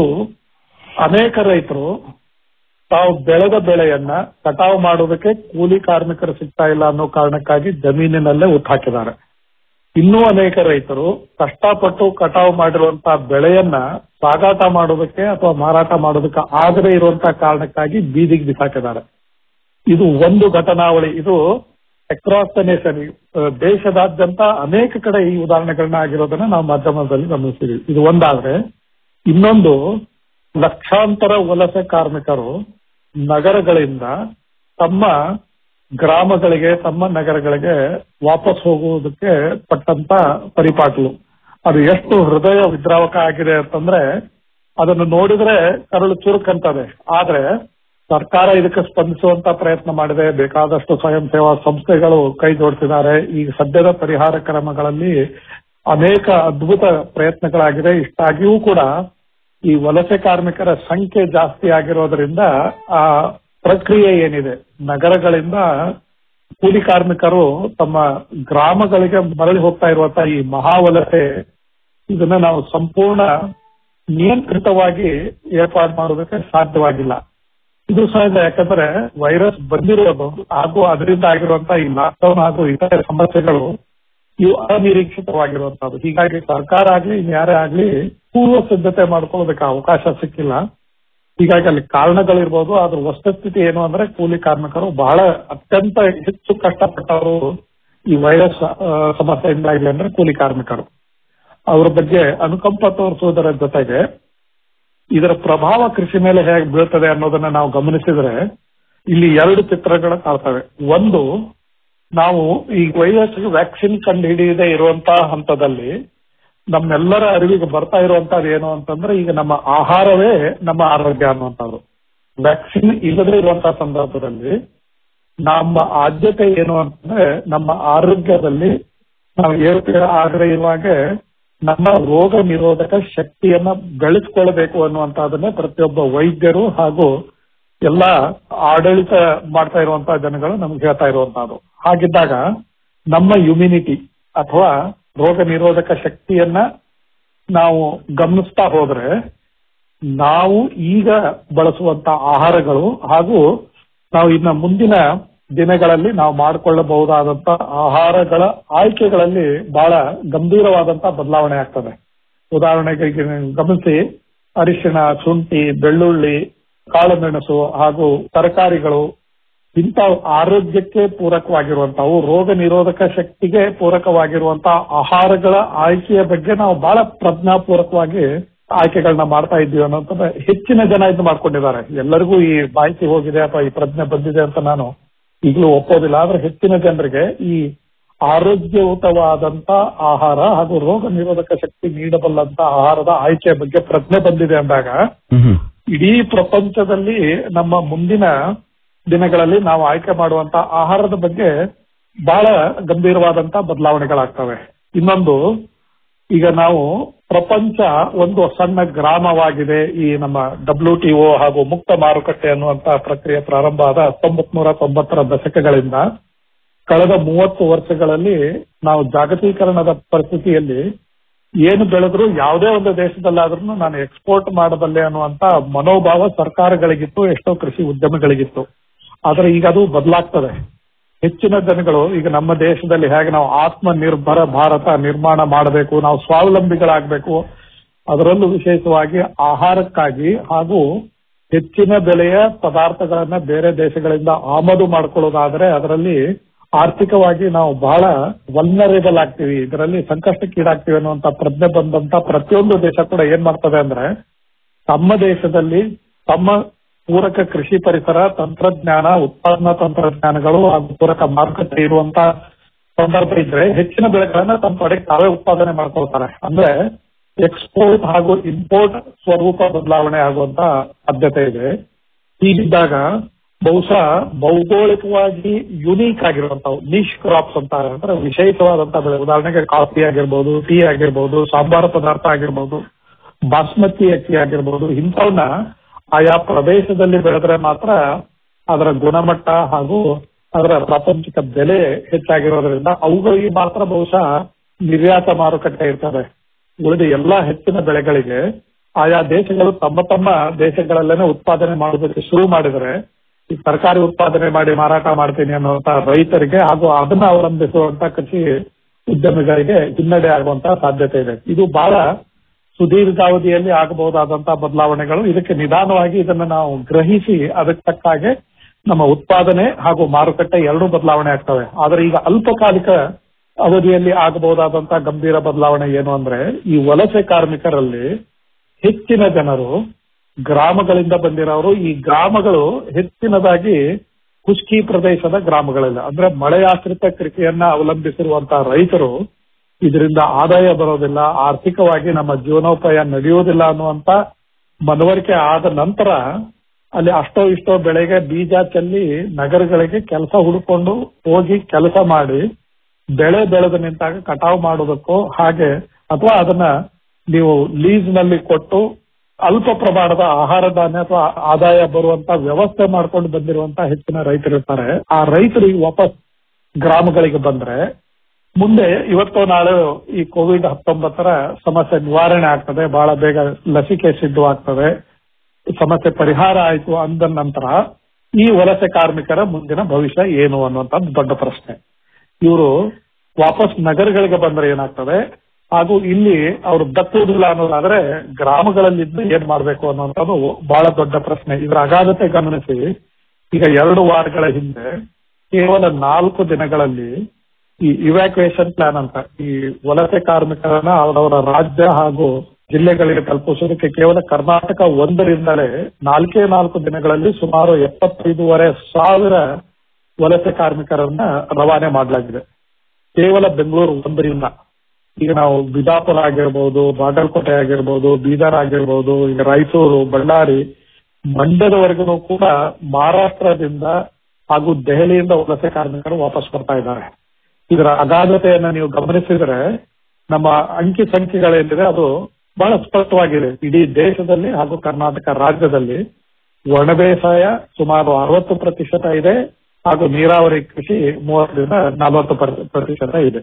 [SPEAKER 7] ಅನೇಕ ರೈತರು ತಾವು ಬೆಳೆದ ಬೆಳೆಯನ್ನ ಕಟಾವು ಮಾಡೋದಕ್ಕೆ ಕೂಲಿ ಕಾರ್ಮಿಕರು ಸಿಗ್ತಾ ಇಲ್ಲ ಅನ್ನೋ ಕಾರಣಕ್ಕಾಗಿ ಜಮೀನಿನಲ್ಲೇ ಹಾಕಿದ್ದಾರೆ ಇನ್ನೂ ಅನೇಕ ರೈತರು ಕಷ್ಟಪಟ್ಟು ಕಟಾವು ಮಾಡಿರುವಂತಹ ಬೆಳೆಯನ್ನ ಸಾಗಾಟ ಮಾಡೋದಕ್ಕೆ ಅಥವಾ ಮಾರಾಟ ಮಾಡೋದಕ್ಕೆ ಆಗದೇ ಇರುವಂತಹ ಕಾರಣಕ್ಕಾಗಿ ಬೀದಿಗೆ ಬಿಸಾಕಿದ್ದಾರೆ ಇದು ಒಂದು ಘಟನಾವಳಿ ಇದು ಅಕ್ರಾಸ್ ದ ನೇಷನ್ ದೇಶದಾದ್ಯಂತ ಅನೇಕ ಕಡೆ ಈ ಉದಾಹರಣೆಗಳನ್ನ ಆಗಿರೋದನ್ನ ನಾವು ಮಾಧ್ಯಮದಲ್ಲಿ ಗಮನಿಸಿದ್ವಿ ಇದು ಒಂದಾದ್ರೆ ಇನ್ನೊಂದು ಲಕ್ಷಾಂತರ ವಲಸೆ ಕಾರ್ಮಿಕರು ನಗರಗಳಿಂದ ತಮ್ಮ ಗ್ರಾಮಗಳಿಗೆ ತಮ್ಮ ನಗರಗಳಿಗೆ ವಾಪಸ್ ಹೋಗುವುದಕ್ಕೆ ಪಟ್ಟಂತ ಪರಿಪಾಟ್ಲು ಅದು ಎಷ್ಟು ಹೃದಯ ವಿದ್ರಾವಕ ಆಗಿದೆ ಅಂತಂದ್ರೆ ಅದನ್ನು ನೋಡಿದ್ರೆ ಕರಳು ಚುರುಕಂತದೆ ಆದ್ರೆ ಸರ್ಕಾರ ಇದಕ್ಕೆ ಸ್ಪಂದಿಸುವಂತ ಪ್ರಯತ್ನ ಮಾಡಿದೆ ಬೇಕಾದಷ್ಟು ಸ್ವಯಂ ಸೇವಾ ಸಂಸ್ಥೆಗಳು ಕೈ ಜೋಡಿಸಿದ್ದಾರೆ ಈ ಸದ್ಯದ ಪರಿಹಾರ ಕ್ರಮಗಳಲ್ಲಿ ಅನೇಕ ಅದ್ಭುತ ಪ್ರಯತ್ನಗಳಾಗಿದೆ ಇಷ್ಟಾಗಿಯೂ ಕೂಡ ಈ ವಲಸೆ ಕಾರ್ಮಿಕರ ಸಂಖ್ಯೆ ಜಾಸ್ತಿ ಆಗಿರೋದ್ರಿಂದ ಆ ಪ್ರಕ್ರಿಯೆ ಏನಿದೆ ನಗರಗಳಿಂದ ಕೂಲಿ ಕಾರ್ಮಿಕರು ತಮ್ಮ ಗ್ರಾಮಗಳಿಗೆ ಮರಳಿ ಹೋಗ್ತಾ ಇರುವಂತಹ ಈ ಮಹಾವಲಸೆ ಇದನ್ನ ನಾವು ಸಂಪೂರ್ಣ ನಿಯಂತ್ರಿತವಾಗಿ ಏರ್ಪಾಡು ಮಾಡೋದಕ್ಕೆ ಸಾಧ್ಯವಾಗಿಲ್ಲ ಇದು ಸಹಜ ಯಾಕಂದ್ರೆ ವೈರಸ್ ಬಂದಿರೋದು ಹಾಗೂ ಅದರಿಂದ ಆಗಿರುವಂತಹ ಈ ಲಾಕ್ಡೌನ್ ಹಾಗೂ ಇತರೆ ಸಮಸ್ಯೆಗಳು ಇವು ಅನಿರೀಕ್ಷಿತವಾಗಿರುವಂತದ್ದು ಹೀಗಾಗಿ ಸರ್ಕಾರ ಆಗ್ಲಿ ಯಾರೇ ಆಗ್ಲಿ ಪೂರ್ವ ಸಿದ್ಧತೆ ಮಾಡ್ಕೊಳ್ಳೋದಕ್ಕೆ ಅವಕಾಶ ಸಿಕ್ಕಿಲ್ಲ ಹೀಗಾಗಿ ಅಲ್ಲಿ ಕಾರಣಗಳಿರ್ಬೋದು ಅದ್ರ ವಸ್ತುಸ್ಥಿತಿ ಏನು ಅಂದ್ರೆ ಕೂಲಿ ಕಾರ್ಮಿಕರು ಬಹಳ ಅತ್ಯಂತ ಹೆಚ್ಚು ಕಷ್ಟಪಟ್ಟವರು ಈ ವೈರಸ್ ಆ, ಸಮಸ್ಯೆಯಿಂದಾಗಿ ಅಂದ್ರೆ ಕೂಲಿ ಕಾರ್ಮಿಕರು ಅವ್ರ ಬಗ್ಗೆ ಅನುಕಂಪ ತೋರಿಸುವುದರ ಜೊತೆಗೆ ಇದರ ಪ್ರಭಾವ ಕೃಷಿ ಮೇಲೆ ಹೇಗೆ ಬೀಳ್ತದೆ ಅನ್ನೋದನ್ನ ನಾವು ಗಮನಿಸಿದ್ರೆ ಇಲ್ಲಿ ಎರಡು ಚಿತ್ರಗಳು ಕಾಣ್ತವೆ ಒಂದು ನಾವು ಈ ವೈರಸ್ ವ್ಯಾಕ್ಸಿನ್ ಕಂಡು ಹಿಡಿಯದೆ ಇರುವಂತಹ ಹಂತದಲ್ಲಿ ನಮ್ಮೆಲ್ಲರ ಅರಿವಿಗೆ ಬರ್ತಾ ಇರುವಂತದ್ದು ಏನು ಅಂತಂದ್ರೆ ಈಗ ನಮ್ಮ ಆಹಾರವೇ ನಮ್ಮ ಆರೋಗ್ಯ ಅನ್ನುವಂಥದ್ದು ವ್ಯಾಕ್ಸಿನ್ ಇಲ್ಲದೆ ಇರುವಂತಹ ಸಂದರ್ಭದಲ್ಲಿ ನಮ್ಮ ಆದ್ಯತೆ ಏನು ಅಂತಂದ್ರೆ ನಮ್ಮ ಆರೋಗ್ಯದಲ್ಲಿ ನಾವು ಏರುಪೇರು ಆಗದೆ ಇರುವಾಗ ನಮ್ಮ ರೋಗ ನಿರೋಧಕ ಶಕ್ತಿಯನ್ನ ಬೆಳೆಸ್ಕೊಳ್ಬೇಕು ಅನ್ನುವಂತಹದನ್ನೇ ಪ್ರತಿಯೊಬ್ಬ ವೈದ್ಯರು ಹಾಗೂ ಎಲ್ಲ ಆಡಳಿತ ಮಾಡ್ತಾ ಇರುವಂತಹ ಜನಗಳು ನಮ್ಗೆ ಹೇಳ್ತಾ ಇರುವಂತಹದ್ದು ಹಾಗಿದ್ದಾಗ ನಮ್ಮ ಇಮ್ಯುನಿಟಿ ಅಥವಾ ರೋಗ ನಿರೋಧಕ ಶಕ್ತಿಯನ್ನ ನಾವು ಗಮನಿಸ್ತಾ ಹೋದ್ರೆ ನಾವು ಈಗ ಬಳಸುವಂತ ಆಹಾರಗಳು ಹಾಗೂ ನಾವು ಇನ್ನ ಮುಂದಿನ ದಿನಗಳಲ್ಲಿ ನಾವು ಮಾಡಿಕೊಳ್ಳಬಹುದಾದಂತ ಆಹಾರಗಳ ಆಯ್ಕೆಗಳಲ್ಲಿ ಬಹಳ ಗಂಭೀರವಾದಂತ ಬದಲಾವಣೆ ಆಗ್ತದೆ ಉದಾಹರಣೆಗೆ ಈಗ ನೀವು ಗಮನಿಸಿ ಅರಿಶಿಣ ಶುಂಠಿ ಬೆಳ್ಳುಳ್ಳಿ ಕಾಳುಮೆಣಸು ಹಾಗೂ ತರಕಾರಿಗಳು ಇಂಥ ಆರೋಗ್ಯಕ್ಕೆ ಪೂರಕವಾಗಿರುವಂತವು ರೋಗ ನಿರೋಧಕ ಶಕ್ತಿಗೆ ಪೂರಕವಾಗಿರುವಂತಹ ಆಹಾರಗಳ ಆಯ್ಕೆಯ ಬಗ್ಗೆ ನಾವು ಬಹಳ ಪ್ರಜ್ಞಾಪೂರ್ವಕವಾಗಿ ಆಯ್ಕೆಗಳನ್ನ ಮಾಡ್ತಾ ಇದ್ದೀವಿ ಅನ್ನೋಂಥದ್ದು ಹೆಚ್ಚಿನ ಜನ ಇದು ಮಾಡ್ಕೊಂಡಿದ್ದಾರೆ ಎಲ್ಲರಿಗೂ ಈ ಮಾಹಿತಿ ಹೋಗಿದೆ ಅಥವಾ ಈ ಪ್ರಜ್ಞೆ ಬಂದಿದೆ ಅಂತ ನಾನು ಈಗಲೂ ಒಪ್ಪೋದಿಲ್ಲ ಆದ್ರೆ ಹೆಚ್ಚಿನ ಜನರಿಗೆ ಈ ಆರೋಗ್ಯಯುತವಾದಂತ ಆಹಾರ ಹಾಗೂ ರೋಗ ನಿರೋಧಕ ಶಕ್ತಿ ನೀಡಬಲ್ಲಂತ ಆಹಾರದ ಆಯ್ಕೆಯ ಬಗ್ಗೆ ಪ್ರಜ್ಞೆ ಬಂದಿದೆ ಅಂದಾಗ ಇಡೀ ಪ್ರಪಂಚದಲ್ಲಿ ನಮ್ಮ ಮುಂದಿನ ದಿನಗಳಲ್ಲಿ ನಾವು ಆಯ್ಕೆ ಮಾಡುವಂತ ಆಹಾರದ ಬಗ್ಗೆ ಬಹಳ ಗಂಭೀರವಾದಂತ ಬದಲಾವಣೆಗಳಾಗ್ತವೆ ಇನ್ನೊಂದು ಈಗ ನಾವು ಪ್ರಪಂಚ ಒಂದು ಸಣ್ಣ ಗ್ರಾಮವಾಗಿದೆ ಈ ನಮ್ಮ ಡಬ್ಲ್ಯೂ ಟಿಒ ಹಾಗೂ ಮುಕ್ತ ಮಾರುಕಟ್ಟೆ ಅನ್ನುವಂತ ಪ್ರಕ್ರಿಯೆ ಪ್ರಾರಂಭ ಆದ ಹತ್ತೊಂಬತ್ ನೂರ ತೊಂಬತ್ತರ ದಶಕಗಳಿಂದ ಕಳೆದ ಮೂವತ್ತು ವರ್ಷಗಳಲ್ಲಿ ನಾವು ಜಾಗತೀಕರಣದ ಪರಿಸ್ಥಿತಿಯಲ್ಲಿ ಏನು ಬೆಳೆದ್ರು ಯಾವುದೇ ಒಂದು ದೇಶದಲ್ಲಾದ್ರೂ ನಾನು ಎಕ್ಸ್ಪೋರ್ಟ್ ಮಾಡಬಲ್ಲೆ ಅನ್ನುವಂತ ಮನೋಭಾವ ಸರ್ಕಾರಗಳಿಗಿತ್ತು ಎಷ್ಟೋ ಕೃಷಿ ಉದ್ಯಮಗಳಿಗಿತ್ತು ಆದ್ರೆ ಈಗ ಅದು ಬದಲಾಗ್ತದೆ ಹೆಚ್ಚಿನ ಜನಗಳು ಈಗ ನಮ್ಮ ದೇಶದಲ್ಲಿ ಹೇಗೆ ನಾವು ಆತ್ಮ ನಿರ್ಭರ ಭಾರತ ನಿರ್ಮಾಣ ಮಾಡಬೇಕು ನಾವು ಸ್ವಾವಲಂಬಿಗಳಾಗಬೇಕು ಅದರಲ್ಲೂ ವಿಶೇಷವಾಗಿ ಆಹಾರಕ್ಕಾಗಿ ಹಾಗೂ ಹೆಚ್ಚಿನ ಬೆಲೆಯ ಪದಾರ್ಥಗಳನ್ನ ಬೇರೆ ದೇಶಗಳಿಂದ ಆಮದು ಮಾಡ್ಕೊಳ್ಳೋದಾದ್ರೆ ಅದರಲ್ಲಿ ಆರ್ಥಿಕವಾಗಿ ನಾವು ಬಹಳ ವಲ್ನರೇಬಲ್ ಆಗ್ತೀವಿ ಇದರಲ್ಲಿ ಸಂಕಷ್ಟಕ್ಕೀಡಾಗ್ತೀವಿ ಅನ್ನುವಂತ ಪ್ರಜ್ಞೆ ಬಂದಂತ ಪ್ರತಿಯೊಂದು ದೇಶ ಕೂಡ ಏನ್ ಮಾಡ್ತದೆ ಅಂದ್ರೆ ತಮ್ಮ ದೇಶದಲ್ಲಿ ತಮ್ಮ ಪೂರಕ ಕೃಷಿ ಪರಿಸರ ತಂತ್ರಜ್ಞಾನ ಉತ್ಪಾದನಾ ತಂತ್ರಜ್ಞಾನಗಳು ಹಾಗೂ ಪೂರಕ ಮಾರುಕಟ್ಟೆ ಇರುವಂತ ಸಂದರ್ಭ ಇದ್ರೆ ಹೆಚ್ಚಿನ ಬೆಳೆಗಳನ್ನ ತಮ್ಮ ಕಡೆಗೆ ತಾವೇ ಉತ್ಪಾದನೆ ಮಾಡ್ಕೊಳ್ತಾರೆ ಅಂದ್ರೆ ಎಕ್ಸ್ಪೋರ್ಟ್ ಹಾಗೂ ಇಂಪೋರ್ಟ್ ಸ್ವರೂಪ ಬದಲಾವಣೆ ಆಗುವಂತ ಸಾಧ್ಯತೆ ಇದೆ ಹೀಗಿದ್ದಾಗ ಬಹುಶಃ ಭೌಗೋಳಿಕವಾಗಿ ಯುನೀಕ್ ಆಗಿರುವಂತವು ನಿಶ್ ಕ್ರಾಪ್ಸ್ ಅಂತ ಅಂದ್ರೆ ವಿಶೇಷವಾದಂತಹ ಬೆಳೆ ಉದಾಹರಣೆಗೆ ಕಾಫಿ ಆಗಿರ್ಬೋದು ಟೀ ಆಗಿರ್ಬೋದು ಸಾಂಬಾರು ಪದಾರ್ಥ ಆಗಿರ್ಬೋದು ಬಾಸ್ಮತಿ ಅಕ್ಕಿ ಆಗಿರ್ಬೋದು ಇಂಥವನ್ನ ಆಯಾ ಪ್ರದೇಶದಲ್ಲಿ ಬೆಳೆದ್ರೆ ಮಾತ್ರ ಅದರ ಗುಣಮಟ್ಟ ಹಾಗೂ ಅದರ ಪ್ರಾಪಂಚಿಕ ಬೆಲೆ ಹೆಚ್ಚಾಗಿರೋದ್ರಿಂದ ಅವುಗಳಿಗೆ ಮಾತ್ರ ಬಹುಶಃ ನಿರ್ಯಾತ ಮಾರುಕಟ್ಟೆ ಇರ್ತದೆ ಉಳಿದ ಎಲ್ಲಾ ಹೆಚ್ಚಿನ ಬೆಳೆಗಳಿಗೆ ಆಯಾ ದೇಶಗಳು ತಮ್ಮ ತಮ್ಮ ದೇಶಗಳಲ್ಲೇನೆ ಉತ್ಪಾದನೆ ಮಾಡೋದಕ್ಕೆ ಶುರು ಮಾಡಿದರೆ ಈ ತರಕಾರಿ ಉತ್ಪಾದನೆ ಮಾಡಿ ಮಾರಾಟ ಮಾಡ್ತೀನಿ ಅನ್ನುವಂತ ರೈತರಿಗೆ ಹಾಗೂ ಅದನ್ನ ಅವಲಂಬಿಸುವಂತ ಕೃಷಿ ಉದ್ಯಮಿಗಳಿಗೆ ಹಿನ್ನಡೆ ಆಗುವಂತ ಸಾಧ್ಯತೆ ಇದೆ ಇದು ಬಹಳ ಸುದೀರ್ಘಾವಧಿಯಲ್ಲಿ ಆಗಬಹುದಾದಂತಹ ಬದಲಾವಣೆಗಳು ಇದಕ್ಕೆ ನಿಧಾನವಾಗಿ ಇದನ್ನ ನಾವು ಗ್ರಹಿಸಿ ಅದಕ್ಕೆ ತಕ್ಕ ಹಾಗೆ ನಮ್ಮ ಉತ್ಪಾದನೆ ಹಾಗೂ ಮಾರುಕಟ್ಟೆ ಎರಡೂ ಬದಲಾವಣೆ ಆಗ್ತವೆ ಆದ್ರೆ ಈಗ ಅಲ್ಪಕಾಲಿಕ ಅವಧಿಯಲ್ಲಿ ಆಗಬಹುದಾದಂತಹ ಗಂಭೀರ ಬದಲಾವಣೆ ಏನು ಅಂದ್ರೆ ಈ ವಲಸೆ ಕಾರ್ಮಿಕರಲ್ಲಿ ಹೆಚ್ಚಿನ ಜನರು ಗ್ರಾಮಗಳಿಂದ ಬಂದಿರೋರು ಈ ಗ್ರಾಮಗಳು ಹೆಚ್ಚಿನದಾಗಿ ಖುಷ್ಕಿ ಪ್ರದೇಶದ ಗ್ರಾಮಗಳಿಲ್ಲ ಅಂದ್ರೆ ಮಳೆಯಾಶ್ರಿತ ಕೃಷಿಯನ್ನ ಅವಲಂಬಿಸಿರುವಂತಹ ರೈತರು ಇದರಿಂದ ಆದಾಯ ಬರೋದಿಲ್ಲ ಆರ್ಥಿಕವಾಗಿ ನಮ್ಮ ಜೀವನೋಪಾಯ ನಡೆಯುವುದಿಲ್ಲ ಅನ್ನುವಂತ ಮನವರಿಕೆ ಆದ ನಂತರ ಅಲ್ಲಿ ಅಷ್ಟೋ ಇಷ್ಟೋ ಬೆಳೆಗೆ ಬೀಜ ಚೆಲ್ಲಿ ನಗರಗಳಿಗೆ ಕೆಲಸ ಹುಡುಕೊಂಡು ಹೋಗಿ ಕೆಲಸ ಮಾಡಿ ಬೆಳೆ ಬೆಳೆದು ನಿಂತಾಗ ಕಟಾವು ಮಾಡೋದಕ್ಕೋ ಹಾಗೆ ಅಥವಾ ಅದನ್ನ ನೀವು ಲೀಸ್ ನಲ್ಲಿ ಕೊಟ್ಟು ಅಲ್ಪ ಪ್ರಮಾಣದ ಆಹಾರ ಧಾನ್ಯ ಅಥವಾ ಆದಾಯ ಬರುವಂತ ವ್ಯವಸ್ಥೆ ಮಾಡ್ಕೊಂಡು ಬಂದಿರುವಂತ ಹೆಚ್ಚಿನ ರೈತರಿರ್ತಾರೆ ಆ ರೈತರು ಈಗ ವಾಪಸ್ ಗ್ರಾಮಗಳಿಗೆ ಬಂದ್ರೆ ಮುಂದೆ ಇವತ್ತೋ ನಾಳೆ ಈ ಕೋವಿಡ್ ಹತ್ತೊಂಬತ್ತರ ಸಮಸ್ಯೆ ನಿವಾರಣೆ ಆಗ್ತದೆ ಬಹಳ ಬೇಗ ಲಸಿಕೆ ಸಿದ್ಧವಾಗ್ತದೆ ಸಮಸ್ಯೆ ಪರಿಹಾರ ಆಯ್ತು ಅಂದ ನಂತರ ಈ ವಲಸೆ ಕಾರ್ಮಿಕರ ಮುಂದಿನ ಭವಿಷ್ಯ ಏನು ಅನ್ನುವಂತ ದೊಡ್ಡ ಪ್ರಶ್ನೆ ಇವರು ವಾಪಸ್ ನಗರಗಳಿಗೆ ಬಂದ್ರೆ ಏನಾಗ್ತದೆ ಹಾಗೂ ಇಲ್ಲಿ ಅವರು ದಕ್ಕುವುದಿಲ್ಲ ಅನ್ನೋದಾದ್ರೆ ಗ್ರಾಮಗಳಲ್ಲಿದ್ದು ಏನ್ ಮಾಡ್ಬೇಕು ಅನ್ನುವಂಥದ್ದು ಬಹಳ ದೊಡ್ಡ ಪ್ರಶ್ನೆ ಇದರ ಅಗಾಧತೆ ಗಮನಿಸಿ ಈಗ ಎರಡು ವಾರಗಳ ಹಿಂದೆ ಕೇವಲ ನಾಲ್ಕು ದಿನಗಳಲ್ಲಿ ಈ ಇವ್ಯಾಕ್ಯುಯೇಷನ್ ಪ್ಲಾನ್ ಅಂತ ಈ ವಲಸೆ ಕಾರ್ಮಿಕರನ್ನ ಅವರವರ ರಾಜ್ಯ ಹಾಗೂ ಜಿಲ್ಲೆಗಳಿಗೆ ತಲುಪಿಸೋದಕ್ಕೆ ಕೇವಲ ಕರ್ನಾಟಕ ಒಂದರಿಂದಲೇ ನಾಲ್ಕೇ ನಾಲ್ಕು ದಿನಗಳಲ್ಲಿ ಸುಮಾರು ಎಪ್ಪತ್ತೈದೂವರೆ ಸಾವಿರ ವಲಸೆ ಕಾರ್ಮಿಕರನ್ನ ರವಾನೆ ಮಾಡಲಾಗಿದೆ ಕೇವಲ ಬೆಂಗಳೂರು ಒಂದರಿಂದ ಈಗ ನಾವು ಬಿಜಾಪುರ ಆಗಿರ್ಬೋದು ಬಾಗಲಕೋಟೆ ಆಗಿರ್ಬೋದು ಬೀದರ್ ಆಗಿರ್ಬೋದು ಈಗ ರಾಯಚೂರು ಬಳ್ಳಾರಿ ಮಂಡ್ಯದವರೆಗೂ ಕೂಡ ಮಹಾರಾಷ್ಟ್ರದಿಂದ ಹಾಗೂ ದೆಹಲಿಯಿಂದ ವಲಸೆ ಕಾರ್ಮಿಕರು ವಾಪಸ್ ಬರ್ತಾ ಇದ್ದಾರೆ ಇದರ ಅಗಾಧತೆಯನ್ನ ನೀವು ಗಮನಿಸಿದ್ರೆ ನಮ್ಮ ಅಂಕಿ ಸಂಖ್ಯೆಗಳೇನಿದೆ ಅದು ಬಹಳ ಸ್ಪಷ್ಟವಾಗಿದೆ ಇಡೀ ದೇಶದಲ್ಲಿ ಹಾಗೂ ಕರ್ನಾಟಕ ರಾಜ್ಯದಲ್ಲಿ ಒಣ ಬೇಸಾಯ ಸುಮಾರು ಅರವತ್ತು ಪ್ರತಿಶತ ಇದೆ ಹಾಗೂ ನೀರಾವರಿ ಕೃಷಿ ಮೂವತ್ತರಿಂದ ನಲವತ್ತು ಪ್ರತಿಶತ ಇದೆ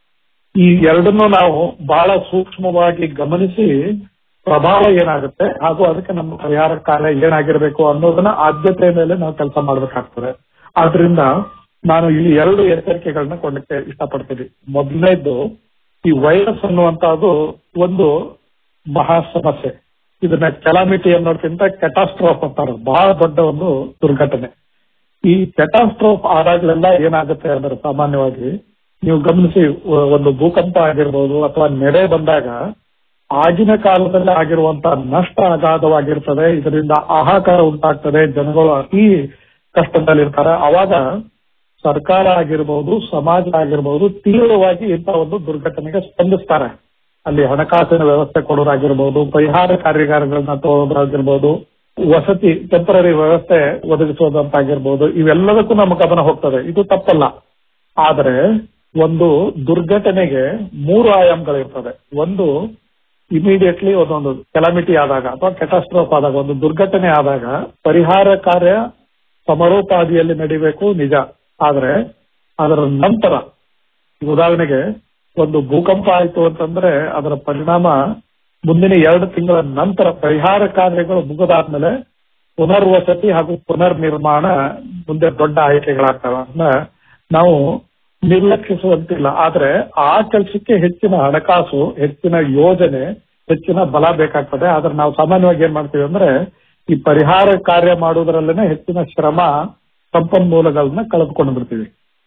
[SPEAKER 7] ಈ ಎರಡನ್ನೂ ನಾವು ಬಹಳ ಸೂಕ್ಷ್ಮವಾಗಿ ಗಮನಿಸಿ ಪ್ರಭಾವ ಏನಾಗುತ್ತೆ ಹಾಗೂ ಅದಕ್ಕೆ ನಮ್ಮ ಪರಿಹಾರ ಕಾರ್ಯ ಏನಾಗಿರ್ಬೇಕು ಅನ್ನೋದನ್ನ ಆದ್ಯತೆಯ ಮೇಲೆ ನಾವು ಕೆಲಸ ಮಾಡಬೇಕಾಗ್ತದೆ ಆದ್ರಿಂದ ನಾನು ಇಲ್ಲಿ ಎರಡು ಎಚ್ಚರಿಕೆಗಳನ್ನ ಕೊಡಲಿಕ್ಕೆ ಇಷ್ಟಪಡ್ತೀನಿ ಮೊದಲನೇದ್ದು ಈ ವೈರಸ್ ಅನ್ನುವಂತಹದ್ದು ಒಂದು ಮಹಾ ಸಮಸ್ಯೆ ಇದನ್ನ ಕೆಲಾಮಿಟಿ ಅನ್ನೋದಕ್ಕಿಂತ ಕೆಟಾಸ್ಟ್ರೋಫ್ ಅಂತಾರೆ ಬಹಳ ದೊಡ್ಡ ಒಂದು ದುರ್ಘಟನೆ ಈ ಕೆಟಾಸ್ಟ್ರೋಫ್ ಆದಾಗಲೆಲ್ಲ ಏನಾಗುತ್ತೆ ಅಂದ್ರೆ ಸಾಮಾನ್ಯವಾಗಿ ನೀವು ಗಮನಿಸಿ ಒ- ಒಂದು ಭೂಕಂಪ ಆಗಿರ್ಬೋದು ಅಥವಾ ನೆರೆ ಬಂದಾಗ ಆಗಿನ ಕಾಲದಲ್ಲಿ ಆಗಿರುವಂತ ನಷ್ಟ ಅಗಾಧವಾಗಿರ್ತದೆ ಇದರಿಂದ ಆಹಾಕಾರ ಉಂಟಾಗ್ತದೆ ಜನಗಳು ಅತಿ ಕಷ್ಟದಲ್ಲಿರ್ತಾರೆ ಅವಾಗ ಸರ್ಕಾರ ಆಗಿರ್ಬೋದು ಸಮಾಜ ಆಗಿರ್ಬೋದು ತೀವ್ರವಾಗಿ ಇಂಥ ಒಂದು ದುರ್ಘಟನೆಗೆ ಸ್ಪಂದಿಸ್ತಾರೆ ಅಲ್ಲಿ ಹಣಕಾಸಿನ ವ್ಯವಸ್ಥೆ ಕೊಡೋದಾಗಿರ್ಬೋದು ಪರಿಹಾರ ಕಾರ್ಯಾಗಾರಗಳನ್ನ ತಗೊಳ್ಳೋದಾಗಿರ್ಬೋದು ವಸತಿ ಟೆಂಪರರಿ ವ್ಯವಸ್ಥೆ ಒದಗಿಸೋದಂತಾಗಿರ್ಬೋದು ಇವೆಲ್ಲದಕ್ಕೂ ನಮ್ಮ ಗಮನ ಹೋಗ್ತದೆ ಇದು ತಪ್ಪಲ್ಲ ಆದರೆ ಒಂದು ದುರ್ಘಟನೆಗೆ ಮೂರು ಆಯಾಮಗಳಿರ್ತದೆ ಒಂದು ಇಮಿಡಿಯೇಟ್ಲಿ ಒಂದೊಂದು ಕೆಲಾಮಿಟಿ ಆದಾಗ ಅಥವಾ ಕೆಟಾಸ್ಟ್ರೋಫ್ ಆದಾಗ ಒಂದು ದುರ್ಘಟನೆ ಆದಾಗ ಪರಿಹಾರ ಕಾರ್ಯ ಸಮರೋಪಾದಿಯಲ್ಲಿ ನಡಿಬೇಕು ನಿಜ ಆದ್ರೆ ಅದರ ನಂತರ ಉದಾಹರಣೆಗೆ ಒಂದು ಭೂಕಂಪ ಆಯ್ತು ಅಂತಂದ್ರೆ ಅದರ ಪರಿಣಾಮ ಮುಂದಿನ ಎರಡು ತಿಂಗಳ ನಂತರ ಪರಿಹಾರ ಕಾರ್ಯಗಳು ಮುಗಿದಾದ್ಮೇಲೆ ಪುನರ್ವಸತಿ ಹಾಗೂ ಪುನರ್ ನಿರ್ಮಾಣ ಮುಂದೆ ದೊಡ್ಡ ಆಯ್ಕೆಗಳಾಗ್ತವೆ ಅದನ್ನ ನಾವು ನಿರ್ಲಕ್ಷಿಸುವಂತಿಲ್ಲ ಆದ್ರೆ ಆ ಕೆಲಸಕ್ಕೆ ಹೆಚ್ಚಿನ ಹಣಕಾಸು ಹೆಚ್ಚಿನ ಯೋಜನೆ ಹೆಚ್ಚಿನ ಬಲ ಬೇಕಾಗ್ತದೆ ಆದ್ರೆ ನಾವು ಸಾಮಾನ್ಯವಾಗಿ ಏನ್ ಮಾಡ್ತೀವಿ ಅಂದ್ರೆ ಈ ಪರಿಹಾರ ಕಾರ್ಯ ಮಾಡುವುದರಲ್ಲೇನೆ ಹೆಚ್ಚಿನ ಶ್ರಮ ಸಂಪನ್ಮೂಲಗಳನ್ನ ಕಳೆದುಕೊಂಡು ಬಿಡ್ತೀವಿ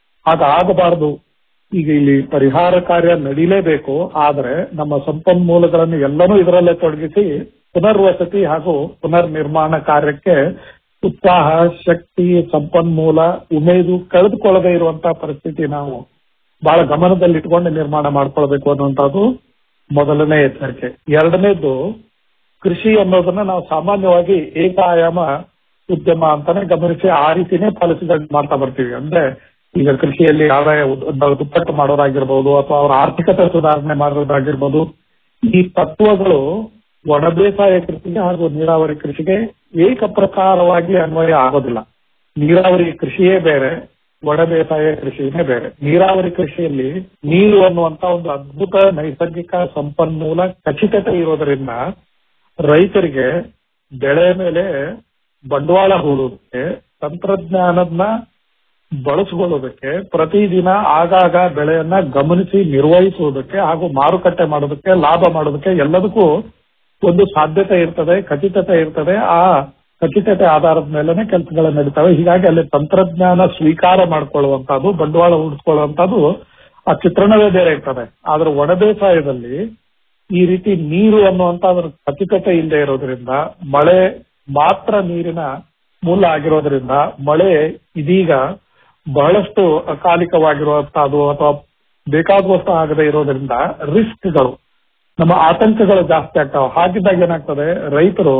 [SPEAKER 7] ಆಗಬಾರದು ಈಗ ಇಲ್ಲಿ ಪರಿಹಾರ ಕಾರ್ಯ ನಡೀಲೇಬೇಕು ಆದ್ರೆ ನಮ್ಮ ಸಂಪನ್ಮೂಲಗಳನ್ನು ಎಲ್ಲನೂ ಇದರಲ್ಲೇ ತೊಡಗಿಸಿ ಪುನರ್ವಸತಿ ಹಾಗೂ ಪುನರ್ ನಿರ್ಮಾಣ ಕಾರ್ಯಕ್ಕೆ ಉತ್ಸಾಹ ಶಕ್ತಿ ಸಂಪನ್ಮೂಲ ಉಮೇದು ಕಳೆದುಕೊಳ್ಳದೆ ಇರುವಂತಹ ಪರಿಸ್ಥಿತಿ ನಾವು ಬಹಳ ಗಮನದಲ್ಲಿಟ್ಕೊಂಡು ನಿರ್ಮಾಣ ಮಾಡ್ಕೊಳ್ಬೇಕು ಅನ್ನುವಂಥದ್ದು ಮೊದಲನೇ ಎಚ್ಚರಿಕೆ ಎರಡನೇದು ಕೃಷಿ ಅನ್ನೋದನ್ನ ನಾವು ಸಾಮಾನ್ಯವಾಗಿ ಏಕಾಯಾಮ ಉದ್ಯಮ ಅಂತಾನೆ ಗಮನಿಸಿ ಆ ರೀತಿನೇ ಪಾಲಿಸಿದಂಗೆ ಮಾಡ್ತಾ ಬರ್ತೀವಿ ಅಂದ್ರೆ ಈಗ ಕೃಷಿಯಲ್ಲಿ ಆದಾಯ ಉದ್- ದುಪ್ಪಟ್ಟು ಮಾಡೋದಾಗಿರ್ಬೋದು ಅಥವಾ ಅವರ ಆರ್ಥಿಕತೆ ಸುಧಾರಣೆ ಮಾಡೋದಾಗಿರ್ಬೋದು ಈ ತತ್ವಗಳು ಒಣ ಬೇಸಾಯ ಕೃಷಿಗೆ ಹಾಗೂ ನೀರಾವರಿ ಕೃಷಿಗೆ ಏಕ ಪ್ರಕಾರವಾಗಿ ಅನ್ವಯ ಆಗೋದಿಲ್ಲ ನೀರಾವರಿ ಕೃಷಿಯೇ ಬೇರೆ ಒಣ ಬೇಸಾಯ ಕೃಷಿನೇ ಬೇರೆ ನೀರಾವರಿ ಕೃಷಿಯಲ್ಲಿ ನೀರು ಅನ್ನುವಂತ ಒಂದು ಅದ್ಭುತ ನೈಸರ್ಗಿಕ ಸಂಪನ್ಮೂಲ ಖಚಿತತೆ ಇರೋದರಿಂದ ರೈತರಿಗೆ ಬೆಳೆ ಮೇಲೆ ಬಂಡವಾಳ ಹೂಡೋದಕ್ಕೆ ತಂತ್ರಜ್ಞಾನದನ್ನ ಬಳಸಿಕೊಳ್ಳೋದಕ್ಕೆ ಪ್ರತಿದಿನ ಆಗಾಗ ಬೆಳೆಯನ್ನ ಗಮನಿಸಿ ನಿರ್ವಹಿಸುವುದಕ್ಕೆ ಹಾಗೂ ಮಾರುಕಟ್ಟೆ ಮಾಡೋದಕ್ಕೆ ಲಾಭ ಮಾಡೋದಕ್ಕೆ ಎಲ್ಲದಕ್ಕೂ ಒಂದು ಸಾಧ್ಯತೆ ಇರ್ತದೆ ಖಚಿತತೆ ಇರ್ತದೆ ಆ ಖಚಿತತೆ ಆಧಾರದ ಮೇಲೆನೆ ಕೆಲಸಗಳು ನಡೀತವೆ ಹೀಗಾಗಿ ಅಲ್ಲಿ ತಂತ್ರಜ್ಞಾನ ಸ್ವೀಕಾರ ಮಾಡ್ಕೊಳ್ಳುವಂತದ್ದು ಬಂಡವಾಳ ಹೂಡಿಸ್ಕೊಳ್ಳುವಂತದ್ದು ಆ ಚಿತ್ರಣವೇ ಬೇರೆ ಇರ್ತದೆ ಆದ್ರೆ ಒಣ ಬೇಸಾಯದಲ್ಲಿ ಈ ರೀತಿ ನೀರು ಅನ್ನುವಂತ ಅದರ ಖಚಿತತೆ ಇಲ್ಲದೆ ಇರೋದ್ರಿಂದ ಮಳೆ ಮಾತ್ರ ನೀರಿನ ಮೂಲ ಆಗಿರೋದ್ರಿಂದ ಮಳೆ ಇದೀಗ ಬಹಳಷ್ಟು ಅಕಾಲಿಕವಾಗಿರುವಂತಹದ್ದು ಅಥವಾ ಬೇಕಾಗುವಷ್ಟು ಆಗದೆ ಇರೋದ್ರಿಂದ ರಿಸ್ಕ್ಗಳು ನಮ್ಮ ಆತಂಕಗಳು ಜಾಸ್ತಿ ಆಗ್ತಾವೆ ಹಾಗಿದ್ದಾಗ ಏನಾಗ್ತದೆ ರೈತರು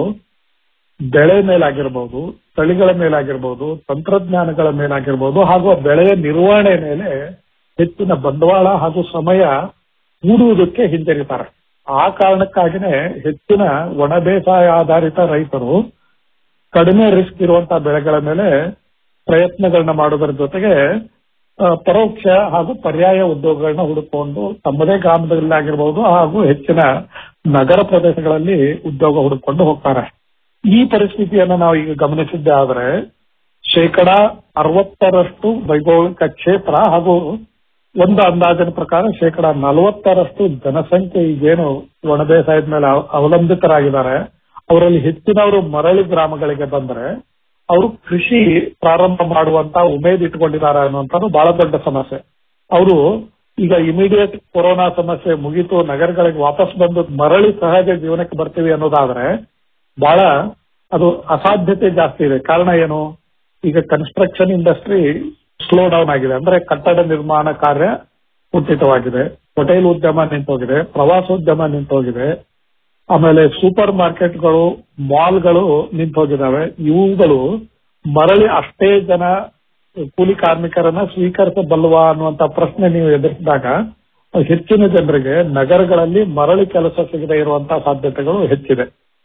[SPEAKER 7] ಬೆಳೆ ಮೇಲಾಗಿರ್ಬೋದು ತಳಿಗಳ ಮೇಲಾಗಿರ್ಬೋದು ತಂತ್ರಜ್ಞಾನಗಳ ಮೇಲಾಗಿರ್ಬೋದು ಹಾಗೂ ಆ ಬೆಳೆಯ ನಿರ್ವಹಣೆ ಮೇಲೆ ಹೆಚ್ಚಿನ ಬಂಡವಾಳ ಹಾಗೂ ಸಮಯ ಹೂಡುವುದಕ್ಕೆ ಹಿಂಜರಿತಾರೆ ಆ ಕಾರಣಕ್ಕಾಗಿನೇ ಹೆಚ್ಚಿನ ಒಣ ಬೇಸಾಯ ಆಧಾರಿತ ರೈತರು ಕಡಿಮೆ ರಿಸ್ಕ್ ಇರುವಂತಹ ಬೆಳೆಗಳ ಮೇಲೆ ಪ್ರಯತ್ನಗಳನ್ನ ಮಾಡೋದರ ಜೊತೆಗೆ ಆ, ಪರೋಕ್ಷ ಹಾಗೂ ಪರ್ಯಾಯ ಉದ್ಯೋಗಗಳನ್ನ ಹುಡುಕೊಂಡು ತಮ್ಮದೇ ಗ್ರಾಮದಲ್ಲಾಗಿರ್ಬೋದು ಹಾಗೂ ಹೆಚ್ಚಿನ ನಗರ ಪ್ರದೇಶಗಳಲ್ಲಿ ಉದ್ಯೋಗ ಹುಡುಕೊಂಡು ಹೋಗ್ತಾರೆ ಈ ಪರಿಸ್ಥಿತಿಯನ್ನ ನಾವು ಈಗ ಗಮನಿಸಿದ್ದೆ ಆದ್ರೆ ಶೇಕಡ ಅರವತ್ತರಷ್ಟು ಭೌಗೋಳಿಕ ಕ್ಷೇತ್ರ ಹಾಗೂ ಒಂದು ಅಂದಾಜಿನ ಪ್ರಕಾರ ಶೇಕಡ ನಲವತ್ತರಷ್ಟು ಜನಸಂಖ್ಯೆ ಈಗೇನು ಒಣ ಬೇಸಾಯದ ಮೇಲೆ ಅವ- ಅವಲಂಬಿತರಾಗಿದ್ದಾರೆ ಅವರಲ್ಲಿ ಹೆಚ್ಚಿನವರು ಮರಳಿ ಗ್ರಾಮಗಳಿಗೆ ಬಂದ್ರೆ ಅವರು ಕೃಷಿ ಪ್ರಾರಂಭ ಮಾಡುವಂತ ಉಮೇದ್ ಇಟ್ಕೊಂಡಿದ್ದಾರೆ ಅನ್ನುವಂಥದ್ದು ಬಹಳ ದೊಡ್ಡ ಸಮಸ್ಯೆ ಅವರು ಈಗ ಇಮಿಡಿಯೇಟ್ ಕೊರೋನಾ ಸಮಸ್ಯೆ ಮುಗೀತು ನಗರಗಳಿಗೆ ವಾಪಸ್ ಬಂದು ಮರಳಿ ಸಹಜ ಜೀವನಕ್ಕೆ ಬರ್ತೀವಿ ಅನ್ನೋದಾದ್ರೆ ಬಹಳ ಅದು ಅಸಾಧ್ಯತೆ ಜಾಸ್ತಿ ಇದೆ ಕಾರಣ ಏನು ಈಗ ಕನ್ಸ್ಟ್ರಕ್ಷನ್ ಇಂಡಸ್ಟ್ರಿ ಸ್ಲೋ ಡೌನ್ ಆಗಿದೆ ಅಂದ್ರೆ ಕಟ್ಟಡ ನಿರ್ಮಾಣ ಕಾರ್ಯ ಕುಂಠಿತವಾಗಿದೆ ಹೋಟೆಲ್ ಉದ್ಯಮ ನಿಂತೋಗಿದೆ ಪ್ರವಾಸೋದ್ಯಮ ನಿಂತೋಗಿದೆ ಆಮೇಲೆ ಸೂಪರ್ ಮಾರ್ಕೆಟ್ಗಳು ಮಾಲ್ಗಳು ನಿಂತೋಗಿದ್ದಾವೆ ಇವುಗಳು ಮರಳಿ ಅಷ್ಟೇ ಜನ ಕೂಲಿ ಕಾರ್ಮಿಕರನ್ನ ಸ್ವೀಕರಿಸಬಲ್ಲವಾ ಅನ್ನುವಂತ ಪ್ರಶ್ನೆ ನೀವು ಎದುರಿಸಿದಾಗ ಹೆಚ್ಚಿನ ಜನರಿಗೆ ನಗರಗಳಲ್ಲಿ ಮರಳಿ ಕೆಲಸ ಸಿಗದೆ ಇರುವಂತಹ ಸಾಧ್ಯತೆಗಳು ಹೆಚ್ಚಿದೆ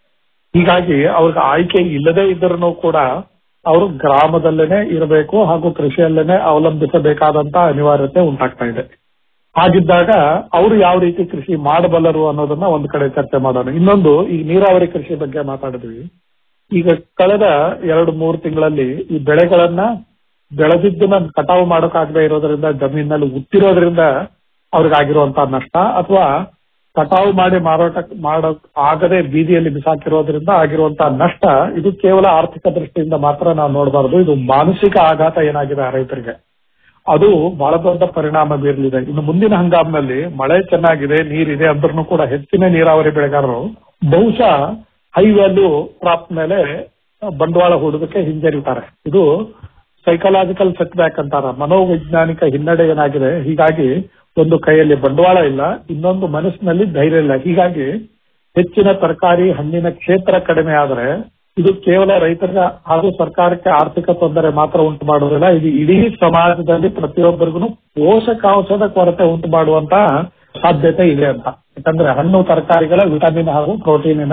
[SPEAKER 7] ಹೀಗಾಗಿ ಅವ್ರಿಗೆ ಆಯ್ಕೆ ಇಲ್ಲದೇ ಇದ್ರೂ ಕೂಡ ಅವರು ಗ್ರಾಮದಲ್ಲೇನೆ ಇರಬೇಕು ಹಾಗೂ ಕೃಷಿಯಲ್ಲೇನೆ ಅವಲಂಬಿಸಬೇಕಾದಂತ ಅನಿವಾರ್ಯತೆ ಉಂಟಾಗ್ತಾ ಇದೆ ಹಾಗಿದ್ದಾಗ ಅವರು ಯಾವ ರೀತಿ ಕೃಷಿ ಮಾಡಬಲ್ಲರು ಅನ್ನೋದನ್ನ ಒಂದ್ ಕಡೆ ಚರ್ಚೆ ಮಾಡೋಣ ಇನ್ನೊಂದು ಈ ನೀರಾವರಿ ಕೃಷಿ ಬಗ್ಗೆ ಮಾತಾಡಿದ್ವಿ ಈಗ ಕಳೆದ ಎರಡು ಮೂರು ತಿಂಗಳಲ್ಲಿ ಈ ಬೆಳೆಗಳನ್ನ ಬೆಳೆದಿದ್ದನ್ನ ಕಟಾವು ಮಾಡೋಕ್ಕಾಗದೇ ಇರೋದ್ರಿಂದ ಜಮೀನಲ್ಲಿ ಉತ್ತಿರೋದ್ರಿಂದ ಅವ್ರಿಗಾಗಿರುವಂತಹ ನಷ್ಟ ಅಥವಾ ಕಟಾವು ಮಾಡಿ ಮಾರಾಟ ಮಾಡೋಕ್ ಆಗದೆ ಬೀದಿಯಲ್ಲಿ ಬಿಸಾಕಿರೋದ್ರಿಂದ ಆಗಿರುವಂತಹ ನಷ್ಟ ಇದು ಕೇವಲ ಆರ್ಥಿಕ ದೃಷ್ಟಿಯಿಂದ ಮಾತ್ರ ನಾವು ನೋಡಬಾರದು ಇದು ಮಾನಸಿಕ ಆಘಾತ ಏನಾಗಿದೆ ಆ ರೈತರಿಗೆ ಅದು ಬಹಳ ದೊಡ್ಡ ಪರಿಣಾಮ ಬೀರಲಿದೆ ಇನ್ನು ಮುಂದಿನ ಹಂಗಾಮಿನಲ್ಲಿ ಮಳೆ ಚೆನ್ನಾಗಿದೆ ನೀರಿದೆ ಅಂದ್ರೂ ಕೂಡ ಹೆಚ್ಚಿನ ನೀರಾವರಿ ಬೆಳೆಗಾರರು ಬಹುಶಃ ಹೈ ವ್ಯಾಲ್ಯೂ ಕ್ರಾಪ್ ಮೇಲೆ ಬಂಡವಾಳ ಹೂಡೋದಕ್ಕೆ ಹಿಂಜರಿತಾರೆ ಇದು ಸೈಕಲಾಜಿಕಲ್ ಸೆಟ್ ಬ್ಯಾಕ್ ಅಂತಾರ ಮನೋವೈಜ್ಞಾನಿಕ ಹಿನ್ನಡೆ ಏನಾಗಿದೆ ಹೀಗಾಗಿ ಒಂದು ಕೈಯಲ್ಲಿ ಬಂಡವಾಳ ಇಲ್ಲ ಇನ್ನೊಂದು ಮನಸ್ಸಿನಲ್ಲಿ ಧೈರ್ಯ ಇಲ್ಲ ಹೀಗಾಗಿ ಹೆಚ್ಚಿನ ತರಕಾರಿ ಹಣ್ಣಿನ ಕ್ಷೇತ್ರ ಕಡಿಮೆ ಆದರೆ ಇದು ಕೇವಲ ರೈತರ ಹಾಗೂ ಸರ್ಕಾರಕ್ಕೆ ಆರ್ಥಿಕ ತೊಂದರೆ ಮಾತ್ರ ಉಂಟು ಮಾಡುವುದಿಲ್ಲ ಇದು ಇಡೀ ಸಮಾಜದಲ್ಲಿ ಪ್ರತಿಯೊಬ್ಬರಿಗೂ ಪೋಷಕಾಂಶದ ಕೊರತೆ ಉಂಟು ಮಾಡುವಂತ ಸಾಧ್ಯತೆ ಇದೆ ಅಂತ ಯಾಕಂದ್ರೆ ಹಣ್ಣು ತರಕಾರಿಗಳ ವಿಟಮಿನ್ ಹಾಗೂ ಪ್ರೋಟೀನಿನ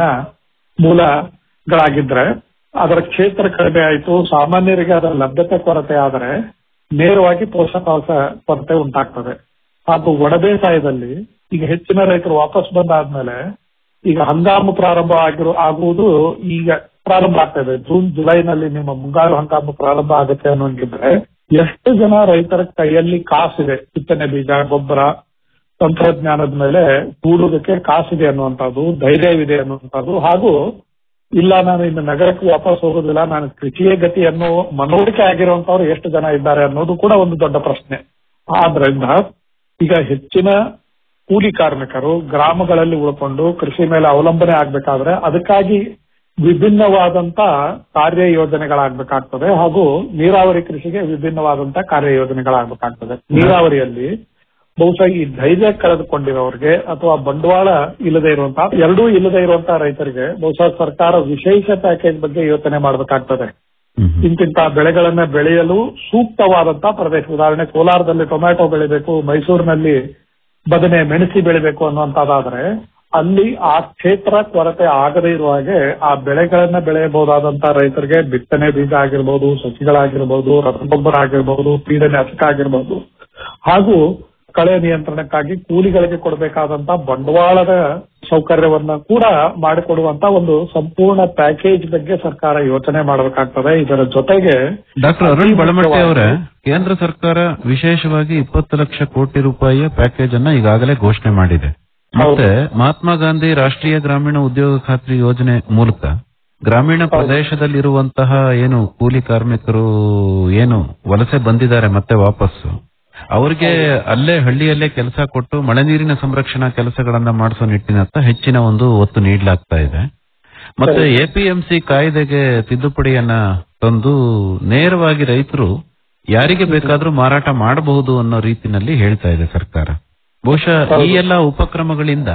[SPEAKER 7] ಮೂಲಗಳಾಗಿದ್ರೆ ಅದರ ಕ್ಷೇತ್ರ ಕಡಿಮೆ ಆಯಿತು ಸಾಮಾನ್ಯರಿಗೆ ಅದರ ಲಭ್ಯತೆ ಕೊರತೆ ಆದರೆ ನೇರವಾಗಿ ಪೋಷಕಾಂಶ ಕೊರತೆ ಉಂಟಾಗ್ತದೆ ಹಾಗೂ ಒಣ ಬೇಸಾಯದಲ್ಲಿ ಈಗ ಹೆಚ್ಚಿನ ರೈತರು ವಾಪಸ್ ಬಂದಾದ್ಮೇಲೆ ಈಗ ಹಂಗಾಮು ಪ್ರಾರಂಭ ಆಗಿರೋ ಆಗುವುದು ಈಗ ಪ್ರಾರಂಭ ಆಗ್ತಾ ಇದೆ ಜೂನ್ ಜುಲೈನಲ್ಲಿ ನಿಮ್ಮ ಮುಂಗಾರು ಹಂಗಾಮು ಪ್ರಾರಂಭ ಆಗುತ್ತೆ ಅನ್ನೋಂಗಿದ್ರೆ ಎಷ್ಟು ಜನ ರೈತರ ಕೈಯಲ್ಲಿ ಕಾಸಿದೆ ಬಿತ್ತನೆ ಬೀಜ ಗೊಬ್ಬರ ತಂತ್ರಜ್ಞಾನದ ಮೇಲೆ ಕೂಡುವುದಕ್ಕೆ ಕಾಸಿದೆ ಅನ್ನುವಂಥದ್ದು ಧೈರ್ಯವಿದೆ ಅನ್ನುವಂಥದ್ದು ಹಾಗೂ ಇಲ್ಲ ನಾನು ಇನ್ನು ನಗರಕ್ಕೆ ವಾಪಸ್ ಹೋಗೋದಿಲ್ಲ ನಾನು ಕೃಷಿಯೇ ಗತಿ ಅನ್ನೋ ಮನವರಿಕೆ ಆಗಿರುವಂತವ್ರು ಎಷ್ಟು ಜನ ಇದ್ದಾರೆ ಅನ್ನೋದು ಕೂಡ ಒಂದು ದೊಡ್ಡ ಪ್ರಶ್ನೆ ಆದ್ರಿಂದ ಈಗ ಹೆಚ್ಚಿನ ಕೂಲಿ ಕಾರ್ಮಿಕರು ಗ್ರಾಮಗಳಲ್ಲಿ ಉಳ್ಕೊಂಡು ಕೃಷಿ ಮೇಲೆ ಅವಲಂಬನೆ ಆಗ್ಬೇಕಾದ್ರೆ ಅದಕ್ಕಾಗಿ ವಿಭಿನ್ನವಾದಂತ ಕಾರ್ಯ ಯೋಜನೆಗಳಾಗಬೇಕಾಗ್ತದೆ ಹಾಗೂ ನೀರಾವರಿ ಕೃಷಿಗೆ ವಿಭಿನ್ನವಾದಂತ ಕಾರ್ಯ ಯೋಜನೆಗಳಾಗಬೇಕಾಗ್ತದೆ ನೀರಾವರಿಯಲ್ಲಿ ಬಹುಶಃ ಈ ಧೈರ್ಯ ಕಳೆದುಕೊಂಡಿರೋರಿಗೆ ಅಥವಾ ಬಂಡವಾಳ ಇಲ್ಲದೆ ಇರುವಂತಹ ಎರಡೂ ಇಲ್ಲದೆ ಇರುವಂತಹ ರೈತರಿಗೆ ಬಹುಶಃ ಸರ್ಕಾರ ವಿಶೇಷ ಪ್ಯಾಕೇಜ್ ಬಗ್ಗೆ ಯೋಚನೆ ಮಾಡಬೇಕಾಗ್ತದೆ ಇಂತಿಂತ ಬೆಳೆಗಳನ್ನ ಬೆಳೆಯಲು ಸೂಕ್ತವಾದಂತಹ ಪ್ರದೇಶ ಉದಾಹರಣೆ ಕೋಲಾರದಲ್ಲಿ ಟೊಮ್ಯಾಟೊ ಬೆಳಿಬೇಕು ಮೈಸೂರಿನಲ್ಲಿ ಬದನೆ ಮೆಣಸಿ ಬೆಳಿಬೇಕು ಅನ್ನುವಂಥದ್ದಾದ್ರೆ ಅಲ್ಲಿ ಆ ಕ್ಷೇತ್ರ ಕೊರತೆ ಆಗದೇ ಇರುವ ಹಾಗೆ ಆ ಬೆಳೆಗಳನ್ನ ಬೆಳೆಯಬಹುದಾದಂತ ರೈತರಿಗೆ ಬಿತ್ತನೆ ಬೀಜ ಆಗಿರ್ಬೋದು ಸಸಿಗಳಾಗಿರ್ಬೋದು ರಸಗೊಬ್ಬರ ಆಗಿರ್ಬೋದು ಕೀಟನಾಶಕ ಆಗಿರ್ಬೋದು ಹಾಗೂ ಕಳೆ ನಿಯಂತ್ರಣಕ್ಕಾಗಿ ಕೂಲಿಗಳಿಗೆ ಕೊಡಬೇಕಾದಂತ ಬಂಡವಾಳದ ಸೌಕರ್ಯವನ್ನ ಕೂಡ ಮಾಡಿಕೊಡುವಂತ ಒಂದು ಸಂಪೂರ್ಣ ಪ್ಯಾಕೇಜ್ ಬಗ್ಗೆ ಸರ್ಕಾರ ಯೋಚನೆ ಮಾಡಬೇಕಾಗ್ತದೆ ಇದರ ಜೊತೆಗೆ
[SPEAKER 6] ಡಾಕ್ಟರ್ ಅರುಣ್ ಬಳಮಟ್ಟಿ ಅವರೇ ಕೇಂದ್ರ ಸರ್ಕಾರ ವಿಶೇಷವಾಗಿ ಇಪ್ಪತ್ತು ಲಕ್ಷ ಕೋಟಿ ರೂಪಾಯಿಯ ಪ್ಯಾಕೇಜ್ ಅನ್ನ ಈಗಾಗಲೇ ಘೋಷಣೆ ಮಾಡಿದೆ ಮತ್ತೆ ಮಹಾತ್ಮ ಗಾಂಧಿ ರಾಷ್ಟ್ರೀಯ ಗ್ರಾಮೀಣ ಉದ್ಯೋಗ ಖಾತ್ರಿ ಯೋಜನೆ ಮೂಲಕ ಗ್ರಾಮೀಣ ಪ್ರದೇಶದಲ್ಲಿರುವಂತಹ ಏನು ಕೂಲಿ ಕಾರ್ಮಿಕರು ಏನು ವಲಸೆ ಬಂದಿದ್ದಾರೆ ಮತ್ತೆ ವಾಪಸ್ಸು ಅವರಿಗೆ ಅಲ್ಲೇ ಹಳ್ಳಿಯಲ್ಲೇ ಕೆಲಸ ಕೊಟ್ಟು ಮಳೆ ನೀರಿನ ಸಂರಕ್ಷಣಾ ಕೆಲಸಗಳನ್ನ ಮಾಡಿಸೋ ನಿಟ್ಟಿನತ್ತ ಹೆಚ್ಚಿನ ಒಂದು ಒತ್ತು ನೀಡಲಾಗ್ತಾ ಇದೆ ಮತ್ತೆ ಎಪಿಎಂಸಿ ಕಾಯ್ದೆಗೆ ತಿದ್ದುಪಡಿಯನ್ನ ತಂದು ನೇರವಾಗಿ ರೈತರು ಯಾರಿಗೆ ಬೇಕಾದ್ರೂ ಮಾರಾಟ ಮಾಡಬಹುದು ಅನ್ನೋ ರೀತಿನಲ್ಲಿ ಹೇಳ್ತಾ ಇದೆ ಸರ್ಕಾರ ಬಹುಶಃ ಈ ಎಲ್ಲ ಉಪಕ್ರಮಗಳಿಂದ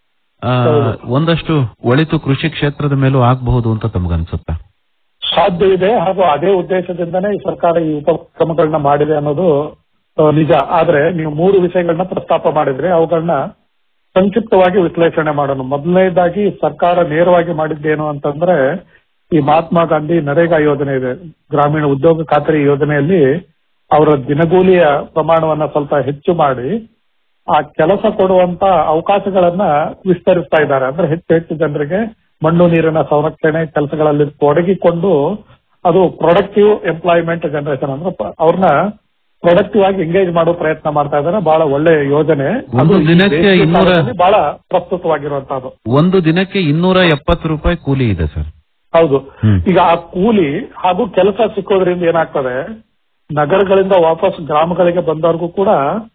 [SPEAKER 6] ಆ, ಒಂದಷ್ಟು ಒಳಿತು ಕೃಷಿ ಕ್ಷೇತ್ರದ ಮೇಲೂ ಆಗಬಹುದು ಅಂತ ತಮಗನ್ಸುತ್ತಾ
[SPEAKER 7] ಸಾಧ್ಯ ಇದೆ ಹಾಗೂ ಅದೇ ಉದ್ದೇಶದಿಂದನೇ ಈ ಸರ್ಕಾರ ಈ ಉಪಕ್ರಮಗಳನ್ನ ಮಾಡಿದೆ ಅನ್ನೋದು ಆ, ನಿಜ ಆದ್ರೆ ನೀವು ಮೂರು ವಿಷಯಗಳನ್ನ ಪ್ರಸ್ತಾಪ ಮಾಡಿದ್ರೆ ಅವುಗಳನ್ನ ಸಂಕ್ಷಿಪ್ತವಾಗಿ ವಿಶ್ಲೇಷಣೆ ಮಾಡೋಣ ಮೊದಲನೇದಾಗಿ ಸರ್ಕಾರ ನೇರವಾಗಿ ಮಾಡಿದ್ದೇನು ಅಂತಂದ್ರೆ ಈ ಮಹಾತ್ಮ ಗಾಂಧಿ ನರೇಗಾ ಯೋಜನೆ ಇದೆ ಗ್ರಾಮೀಣ ಉದ್ಯೋಗ ಖಾತರಿ ಯೋಜನೆಯಲ್ಲಿ ಅವರ ದಿನಗೂಲಿಯ ಪ್ರಮಾಣವನ್ನ ಸ್ವಲ್ಪ ಹೆಚ್ಚು ಮಾಡಿ ಆ ಕೆಲಸ ಕೊಡುವಂತ ಅವಕಾಶಗಳನ್ನ ವಿಸ್ತರಿಸ್ತಾ ಇದ್ದಾರೆ ಅಂದ್ರೆ ಹೆಚ್ಚು ಹೆಚ್ಚು ಜನರಿಗೆ ಮಣ್ಣು ನೀರಿನ ಸಂರಕ್ಷಣೆ ಕೆಲಸಗಳಲ್ಲಿ ತೊಡಗಿಕೊಂಡು ಅದು ಪ್ರೊಡಕ್ಟಿವ್ ಎಂಪ್ಲಾಯ್ಮೆಂಟ್ ಜನರೇಷನ್ ಅಂದ್ರೆ ಪ- ಅವ್ರನ್ನ ಪ್ರೊಡಕ್ಟಿವ್ ಆಗಿ ಎಂಗೇಜ್ ಮಾಡೋ ಪ್ರಯತ್ನ ಮಾಡ್ತಾ ಇದ್ದಾರೆ ಬಹಳ ಒಳ್ಳೆ ಯೋಜನೆ
[SPEAKER 6] ಒಂದು
[SPEAKER 7] ಅದು ಈ
[SPEAKER 6] ದಿನಕ್ಕೆ
[SPEAKER 7] ಬೇಸಿಗೆ
[SPEAKER 6] ಇನ್ನೂರ-
[SPEAKER 7] ಕಾಲದಲ್ಲಿ ಬಹಳ ಪ್ರಸ್ತುತವಾಗಿರುವಂತಹದ್ದು
[SPEAKER 6] ಒಂದು ದಿನಕ್ಕೆ ಇನ್ನೂರ ಎಪ್ಪತ್ತು ರೂಪಾಯಿ ಕೂಲಿ ಇದೆ ಸರ್
[SPEAKER 7] ಹೌದು
[SPEAKER 6] ಹ್ಮ್.
[SPEAKER 7] ಈಗ ಆ ಕೂಲಿ ಹಾಗೂ ಕೆಲಸ ಸಿಕ್ಕೋದ್ರಿಂದ ಏನಾಗ್ತದೆ ನಗರಗಳಿಂದ ವಾಪಸ್ ಗ್ರಾಮಗಳಿಗೆ ಬಂದವ್ರಿಗೂ ಕೂಡ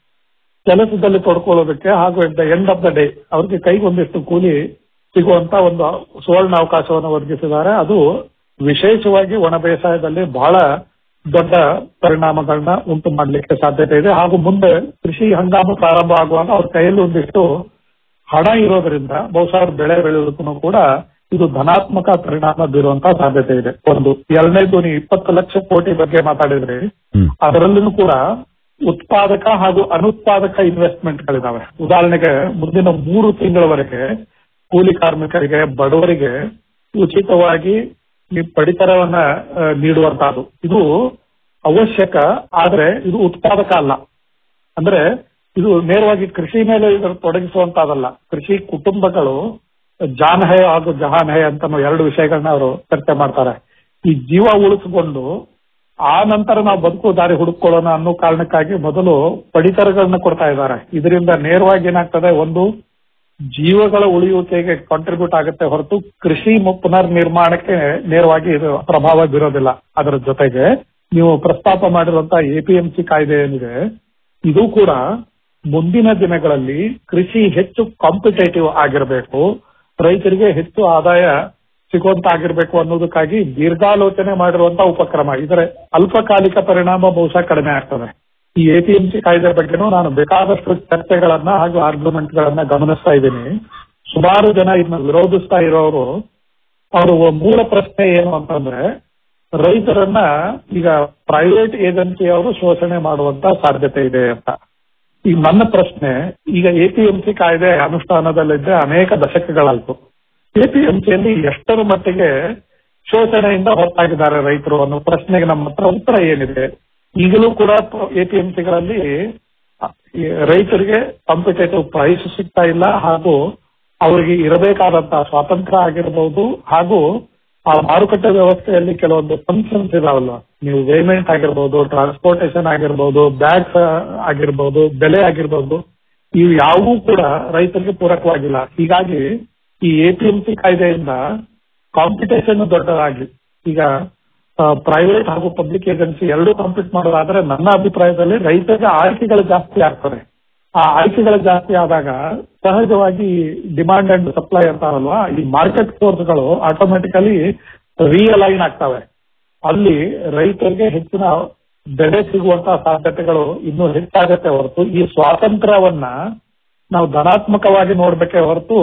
[SPEAKER 7] ಕೆಲಸದಲ್ಲಿ ತೊಡ್ಕೊಳ್ಳೋದಕ್ಕೆ ಹಾಗೂ at the end of the day ಅವ್ರಿಗೆ ಕೈಗೆ ಒಂದಿಷ್ಟು ಕೂಲಿ ಸಿಗುವಂತ ಒಂದು ಸುವರ್ಣ ಅವಕಾಶವನ್ನು ಒದಗಿಸಿದ್ದಾರೆ ಅದು ವಿಶೇಷವಾಗಿ ಒಣ ಬೇಸಾಯದಲ್ಲಿ ಬಹಳ ದೊಡ್ಡ ಪರಿಣಾಮಗಳನ್ನ ಉಂಟು ಮಾಡಲಿಕ್ಕೆ ಸಾಧ್ಯತೆ ಇದೆ ಹಾಗೂ ಮುಂದೆ ಕೃಷಿ ಹಂಗಾಮು ಪ್ರಾರಂಭ ಆಗುವಾಗ ಅವ್ರ ಕೈಯಲ್ಲಿ ಒಂದಿಷ್ಟು ಹಣ ಇರೋದ್ರಿಂದ ಬಹುಶಃ ಅವ್ರು ಬೆಳೆ ಬೆಳೆಯೋದಕ್ಕೂ ಕೂಡ ಇದು ಧನಾತ್ಮಕ ಪರಿಣಾಮ ಬೀರುವಂತ ಸಾಧ್ಯತೆ ಇದೆ ಒಂದು ಎರಡನೇದು ನೀವು ಇಪ್ಪತ್ತು ಲಕ್ಷ ಕೋಟಿ ಬಗ್ಗೆ ಮಾತಾಡಿದ್ರಿ
[SPEAKER 6] ಹ್ಮ್.
[SPEAKER 7] ಅದರಲ್ಲೂ ಕೂಡ ಉತ್ಪಾದಕ ಹಾಗೂ ಅನುತ್ಪಾದಕ ಇನ್ವೆಸ್ಟ್ಮೆಂಟ್ಗಳಿದಾವೆ ಉದಾಹರಣೆಗೆ ಮುಂದಿನ ಮೂರು ತಿಂಗಳವರೆಗೆ ಕೂಲಿ ಕಾರ್ಮಿಕರಿಗೆ ಬಡವರಿಗೆ ಉಚಿತವಾಗಿ ಈ ಪಡಿತರವನ್ನ ಆ, ನೀಡುವಂತಹದ್ದು ಇದು ಅವಶ್ಯಕ ಆದ್ರೆ ಇದು ಉತ್ಪಾದಕ ಅಲ್ಲ ಅಂದ್ರೆ ಇದು ನೇರವಾಗಿ ಕೃಷಿ ಮೇಲೆ ಇದರ ತೊಡಗಿಸುವಂತಹದಲ್ಲ ಕೃಷಿ ಕುಟುಂಬಗಳು ಜಾನ್ ಹೈ ಹಾಗೂ ಜಹಾನ್ ಹೈ ಅಂತ ಎರಡು ವಿಷಯಗಳನ್ನ ಅವರು ಚರ್ಚೆ ಮಾಡ್ತಾರೆ ಈ ಜೀವ ಉಳಿಸಿಕೊಂಡು ಆ ನಂತರ ನಾವು ಬದುಕು ದಾರಿ ಹುಡುಕೊಳ್ಳೋಣ ಅನ್ನೋ ಕಾರಣಕ್ಕಾಗಿ ಮೊದಲು ಪಡಿತರಗಳನ್ನ ಕೊಡ್ತಾ ಇದ್ದಾರೆ ಇದರಿಂದ ನೇರವಾಗಿ ಏನಾಗ್ತದೆ ಒಂದು ಜೀವಗಳ ಉಳಿಯುವಿಕೆಗೆ ಕಾಂಟ್ರಿಬ್ಯೂಟ್ ಆಗುತ್ತೆ ಹೊರತು ಕೃಷಿ ಮು- ಪುನರ್ ನಿರ್ಮಾಣಕ್ಕೆ ನೇರವಾಗಿ ಇದು ಪ್ರಭಾವ ಬೀರೋದಿಲ್ಲ ಅದರ ಜೊತೆಗೆ ನೀವು ಪ್ರಸ್ತಾಪ ಮಾಡಿರುವಂತಹ ಎಪಿಎಂಸಿ ಕಾಯ್ದೆ ಏನಿದೆ ಇದು ಕೂಡ ಮುಂದಿನ ದಿನಗಳಲ್ಲಿ ಕೃಷಿ ಹೆಚ್ಚು ಕಾಂಪಿಟೇಟಿವ್ ಆಗಿರಬೇಕು ರೈತರಿಗೆ ಹೆಚ್ಚು ಆದಾಯ ಸಿಗುವಂತ ಆಗಿರ್ಬೇಕು ಅನ್ನೋದಕ್ಕಾಗಿ ದೀರ್ಘಾಲೋಚನೆ ಮಾಡಿರುವಂತಹ ಉಪಕ್ರಮ ಇದರ ಅಲ್ಪಕಾಲಿಕ ಪರಿಣಾಮ ಬಹುಶಃ ಕಡಿಮೆ ಆಗ್ತದೆ ಈ ಎಪಿಎಂಸಿ ಕಾಯ್ದೆ ಬಗ್ಗೆನೂ ನಾನು ಬೇಕಾದಷ್ಟು ಚರ್ಚೆಗಳನ್ನ ಹಾಗೂ ಆರ್ಗ್ಯುಮೆಂಟ್ ಗಳನ್ನ ಗಮನಿಸ್ತಾ ಇದ್ದೀನಿ ಸುಮಾರು ಜನ ಇದನ್ನ ವಿರೋಧಿಸ್ತಾ ಇರೋರು ಅವರು ಮೂಲ ಪ್ರಶ್ನೆ ಏನು ಅಂತಂದ್ರೆ ರೈತರನ್ನ ಈಗ ಪ್ರೈವೇಟ್ ಏಜೆನ್ಸಿಯವರು ಶೋಷಣೆ ಮಾಡುವಂತ ಸಾಧ್ಯತೆ ಇದೆ ಅಂತ ಈಗ ನನ್ನ ಪ್ರಶ್ನೆ ಈಗ ಎಪಿಎಂಸಿ ಕಾಯ್ದೆ ಅನುಷ್ಠಾನದಲ್ಲಿದ್ದೆ ಅನೇಕ ದಶಕಗಳಾಯ್ತು ಎಪಿಎಂಸಿಯಲ್ಲಿ ಎಷ್ಟರ ಮಟ್ಟಿಗೆ ಶೋಷಣೆಯಿಂದ ಹೊರತಾಗಿದ್ದಾರೆ ರೈತರು ಅನ್ನೋ ಪ್ರಶ್ನೆಗೆ ನಮ್ಮ ಹತ್ರ ಉತ್ತರ ಏನಿದೆ ಈಗಲೂ ಕೂಡ ಎಪಿಎಂಸಿಗಳಲ್ಲಿ ರೈತರಿಗೆ ಕಾಂಪಿಟೇಟಿವ್ ಪ್ರೈಸ್ ಸಿಗ್ತಾ ಇಲ್ಲ ಹಾಗೂ ಅವರಿಗೆ ಇರಬೇಕಾದಂತಹ ಸ್ವಾತಂತ್ರ್ಯ ಆಗಿರಬಹುದು ಹಾಗೂ ಆ ಮಾರುಕಟ್ಟೆ ವ್ಯವಸ್ಥೆಯಲ್ಲಿ ಕೆಲವೊಂದು ಫಂಕ್ಷನ್ಸ್ ಇದಾವಲ್ಲ ನೀವು ಪೇಮೆಂಟ್ ಆಗಿರ್ಬೋದು ಟ್ರಾನ್ಸ್ಪೋರ್ಟೇಷನ್ ಆಗಿರ್ಬೋದು ಬ್ಯಾಗ್ಸ್ ಆಗಿರ್ಬೋದು ಬೆಲೆ ಆಗಿರ್ಬೋದು ಇವು ಯಾವುವೂ ಕೂಡ ರೈತರಿಗೆ ಪೂರಕವಾಗಿಲ್ಲ ಹೀಗಾಗಿ ಈ ಎಪಿಎಂಸಿ ಕಾಯ್ದೆಯಿಂದ ಕಾಂಪಿಟೇಷನ್ ದೊಡ್ಡದಾಗಿ ಈಗ ಪ್ರೈವೇಟ್ ಹಾಗೂ ಪಬ್ಲಿಕ್ ಏಜೆನ್ಸಿ ಎರಡೂ ಕಾಂಪೀಟ್ ಮಾಡೋದಾದ್ರೆ ನನ್ನ ಅಭಿಪ್ರಾಯದಲ್ಲಿ ರೈತರಿಗೆ ಆಯ್ಕೆಗಳು ಜಾಸ್ತಿ ಆಗ್ತವೆ ಆ ಆಯ್ಕೆಗಳು ಜಾಸ್ತಿ ಆದಾಗ ಸಹಜವಾಗಿ ಡಿಮಾಂಡ್ ಅಂಡ್ ಸಪ್ಲೈ ಅಂತಾರಲ್ವಾ ಈ ಮಾರ್ಕೆಟ್ ಫೋರ್ಸ್ಗಳು ಆಟೋಮೆಟಿಕಲಿ ರಿಯಲೈನ್ ಆಗ್ತವೆ ಅಲ್ಲಿ ರೈತರಿಗೆ ಹೆಚ್ಚಿನ ಬೆಲೆ ಸಿಗುವಂತಹ ಸಾಧ್ಯತೆಗಳು ಇನ್ನೂ ಹೆಚ್ಚಾಗತ್ತೆ ಹೊರತು ಈ ಸ್ವಾತಂತ್ರ್ಯವನ್ನ ನಾವು ಧನಾತ್ಮಕವಾಗಿ ನೋಡ್ಬೇಕೇ ಹೊರತು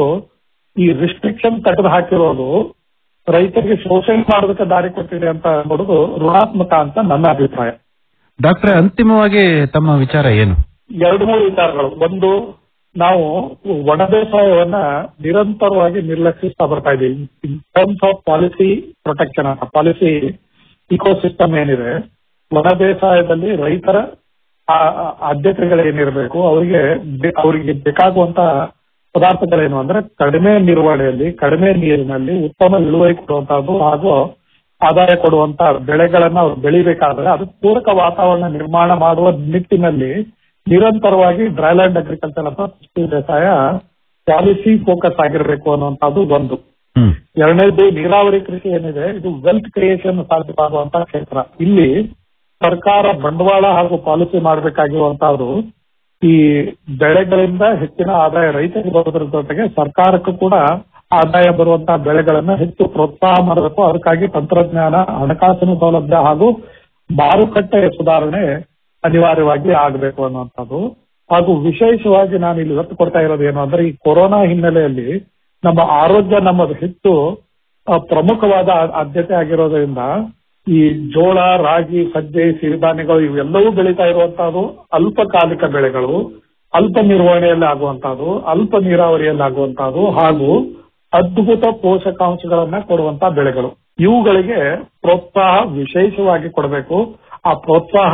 [SPEAKER 7] ಈ ರಿಸ್ಟ್ರಿಕ್ಷನ್ ತೆಗೆದು ಹಾಕಿರೋದು ರೈತರಿಗೆ ಶೋಷಣೆ ಮಾಡೋದಕ್ಕೆ ದಾರಿ ಕೊಟ್ಟಿದೆ ಅಂತ ನೋಡೋದು ಋಣಾತ್ಮಕ ಅಂತ ನನ್ನ ಅಭಿಪ್ರಾಯ
[SPEAKER 6] ಡಾಕ್ಟ್ರೆ ಅಂತಿಮವಾಗಿ ತಮ್ಮ ವಿಚಾರ ಏನು
[SPEAKER 7] ಎರಡು ಮೂರು ವಿಚಾರಗಳು ಒಂದು ನಾವು ಒಣ ಬೇಸಾಯವನ್ನ ನಿರಂತರವಾಗಿ ನಿರ್ಲಕ್ಷಿಸ್ತಾ ಬರ್ತಾ ಇದ್ದೀವಿ in terms of policy protection ಅಂತ ಪಾಲಿಸಿ ಇಕೋಸಿಸ್ಟಮ್ ಏನಿದೆ ಒಣ ಬೇಸಾಯದಲ್ಲಿ ರೈತರ ಆ- ಆ- ಆದ್ಯತೆಗಳೇನಿರಬೇಕು ಅವರಿಗೆ ಬೆ- ಅವರಿಗೆ ಬೇಕಾಗುವಂತ ಪದಾರ್ಥಗಳೇನು ಅಂದ್ರೆ ಕಡಿಮೆ ನಿರ್ವಹಣೆಯಲ್ಲಿ ಕಡಿಮೆ ನೀರಿನಲ್ಲಿ ಉತ್ತಮ ಇಳುವರಿ ಕೊಡುವಂತಹದ್ದು ಹಾಗೂ ಆದಾಯ ಕೊಡುವಂತ ಬೆಳೆಗಳನ್ನ ಅವ್ರು ಬೆಳಿಬೇಕಾದ್ರೆ ಅದಕ್ಕೆ ಪೂರಕ ವಾತಾವರಣ ನಿರ್ಮಾಣ ಮಾಡುವ ನಿಟ್ಟಿನಲ್ಲಿ ನಿರಂತರವಾಗಿ ಡ್ರೈಲ್ಯಾಂಡ್ ಅಗ್ರಿಕಲ್ಚರ್ ಅಥವಾ ಕೃಷಿ ಬೇಸಾಯ ಪಾಲಿಸಿ ಫೋಕಸ್ ಆಗಿರಬೇಕು ಅನ್ನುವಂಥದ್ದು ಒಂದು
[SPEAKER 6] ಹ್ಮ್
[SPEAKER 7] ಎರಡನೇದು ನೀರಾವರಿ ಕೃಷಿ ಏನಿದೆ ಇದು ವೆಲ್ತ್ ಕ್ರಿಯೇಷನ್ ಸಾಧ್ಯವಾಗುವಂತಹ ಕ್ಷೇತ್ರ ಇಲ್ಲಿ ಸರ್ಕಾರ ಬಂಡವಾಳ ಹಾಗೂ ಪಾಲಿಸಿ ಮಾಡಬೇಕಾಗಿರುವಂತಹದ್ದು ಈ ಬೆಳೆಗಳಿಂದ ಹೆಚ್ಚಿನ ಆದಾಯ ರೈತರಿಗೆ ಬರೋದ್ರ ಜೊತೆಗೆ ಸರ್ಕಾರಕ್ಕೂ ಕೂಡ ಆದಾಯ ಬರುವಂತಹ ಬೆಳೆಗಳನ್ನ ಹೆಚ್ಚು ಪ್ರೋತ್ಸಾಹ ಮಾಡಬೇಕು ಅದಕ್ಕಾಗಿ ತಂತ್ರಜ್ಞಾನ ಹಣಕಾಸಿನ ಸೌಲಭ್ಯ ಹಾಗೂ ಮಾರುಕಟ್ಟೆ ಸುಧಾರಣೆ ಅನಿವಾರ್ಯವಾಗಿ ಆಗಬೇಕು ಅನ್ನುವಂಥದ್ದು ಹಾಗೂ ವಿಶೇಷವಾಗಿ ನಾನು ಇಲ್ಲಿ ಒತ್ತು ಕೊಡ್ತಾ ಇರೋದು ಏನು ಅಂದ್ರೆ ಈ ಕೊರೋನಾ ಹಿನ್ನೆಲೆಯಲ್ಲಿ ನಮ್ಮ ಆರೋಗ್ಯ ನಮ್ಮದು ಹೆಚ್ಚು ಆ, ಪ್ರಮುಖವಾದ ಆ- ಆದ್ಯತೆ ಆಗಿರೋದ್ರಿಂದ ಈ ಜೋಳ ರಾಗಿ ಸಜ್ಜೆ ಸಿರಿಧಾನ್ಯಗಳು ಇವೆಲ್ಲವೂ ಬೆಳೀತಾ ಇರುವಂತಹದ್ದು ಅಲ್ಪಕಾಲಿಕ ಬೆಳೆಗಳು ಅಲ್ಪ ನಿರ್ವಹಣೆಯಲ್ಲಿ ಆಗುವಂತಹದ್ದು ಅಲ್ಪ ನೀರಾವರಿಯಲ್ಲಿ ಆಗುವಂತಹದ್ದು ಹಾಗೂ ಅದ್ಭುತ ಪೋಷಕಾಂಶಗಳನ್ನ ಕೊಡುವಂತಹ ಬೆಳೆಗಳು ಇವುಗಳಿಗೆ ಪ್ರೋತ್ಸಾಹ ವಿಶೇಷವಾಗಿ ಕೊಡಬೇಕು ಆ ಪ್ರೋತ್ಸಾಹ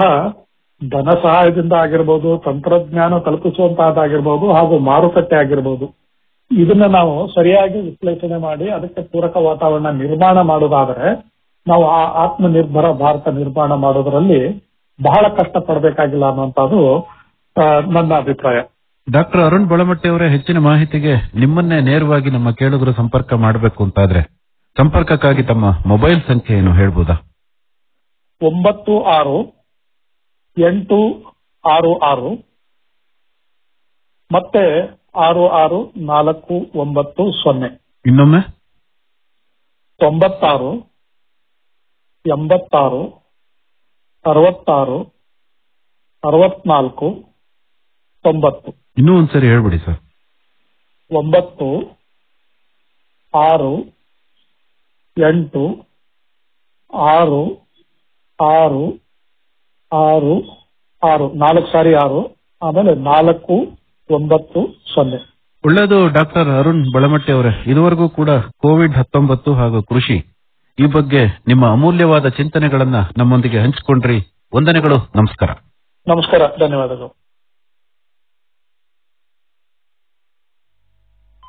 [SPEAKER 7] ಧನ ಸಹಾಯದಿಂದ ಆಗಿರ್ಬೋದು ತಂತ್ರಜ್ಞಾನ ತಲುಪಿಸುವಂತಹದ್ದಾಗಿರ್ಬೋದು ಹಾಗೂ ಮಾರುಕಟ್ಟೆ ಆಗಿರ್ಬೋದು ಇದನ್ನ ನಾವು ಸರಿಯಾಗಿ ವಿಶ್ಲೇಷಣೆ ಮಾಡಿ ಅದಕ್ಕೆ ಪೂರಕ ವಾತಾವರಣ ನಿರ್ಮಾಣ ಮಾಡೋದಾದ್ರೆ ನಾವು ಆ ಆತ್ಮನಿರ್ಭರ ಭಾರತ ನಿರ್ಮಾಣ ಮಾಡೋದ್ರಲ್ಲಿ ಬಹಳ ಕಷ್ಟ ಪಡಬೇಕಾಗಿಲ್ಲ ಅನ್ನುವಂಥದ್ದು ಆ, ನನ್ನ ಅಭಿಪ್ರಾಯ
[SPEAKER 6] ಡಾಕ್ಟರ್ ಅರುಣ್ ಬಳಮಟ್ಟಿ ಅವರೇ ಹೆಚ್ಚಿನ ಮಾಹಿತಿಗೆ ನಿಮ್ಮನ್ನೇ ನೇರವಾಗಿ ನಮ್ಮ ಕೇಳುಗರು ಸಂಪರ್ಕ ಮಾಡಬೇಕು ಅಂತಾದ್ರೆ ಸಂಪರ್ಕಕ್ಕಾಗಿ ತಮ್ಮ ಮೊಬೈಲ್ ಸಂಖ್ಯೆ ಏನು ಹೇಳ್ಬೋದಾ
[SPEAKER 7] ಒಂಬತ್ತು ಆರು ಎಂಟು ಆರು ಆರು ಮತ್ತೆ ಆರು ಆರು ನಾಲ್ಕು ಒಂಬತ್ತು ಸೊನ್ನೆ
[SPEAKER 6] ಇನ್ನೊಮ್ಮೆ
[SPEAKER 7] ತೊಂಬತ್ತಾರು ಎಂಬತ್ತಾರು ಅರವತ್ತಾರು ಅರವತ್ನಾಲ್ಕು ತೊಂಬತ್ತು
[SPEAKER 6] ಇನ್ನೂ ಒಂದ್ಸರಿ ಹೇಳ್ಬಿಡಿ ಸರ್
[SPEAKER 7] ಒಂಬತ್ತು ಆರು ಎಂಟು ಆರು ಆರು ಆರು ಆರು ನಾಲ್ಕು ಸಾರಿ ಆರು ಆಮೇಲೆ ನಾಲ್ಕು ಒಂಬತ್ತು ಸೊನ್ನೆ
[SPEAKER 6] ಒಳ್ಳೆಯದು ಡಾಕ್ಟರ್ ಅರುಣ್ ಬಳಮಟ್ಟಿ ಅವರೇ ಇದುವರೆಗೂ ಕೂಡ ಕೋವಿಡ್ ಹತ್ತೊಂಬತ್ತು ಹಾಗೂ ಕೃಷಿ ಈ ಬಗ್ಗೆ ನಿಮ್ಮ ಅಮೂಲ್ಯವಾದ ಚಿಂತನೆಗಳನ್ನ ನಮ್ಮೊಂದಿಗೆ ಹಂಚಿಕೊಂಡ್ರಿ ವಂದನೆಗಳು ನಮಸ್ಕಾರ
[SPEAKER 7] ನಮಸ್ಕಾರ ಧನ್ಯವಾದಗಳು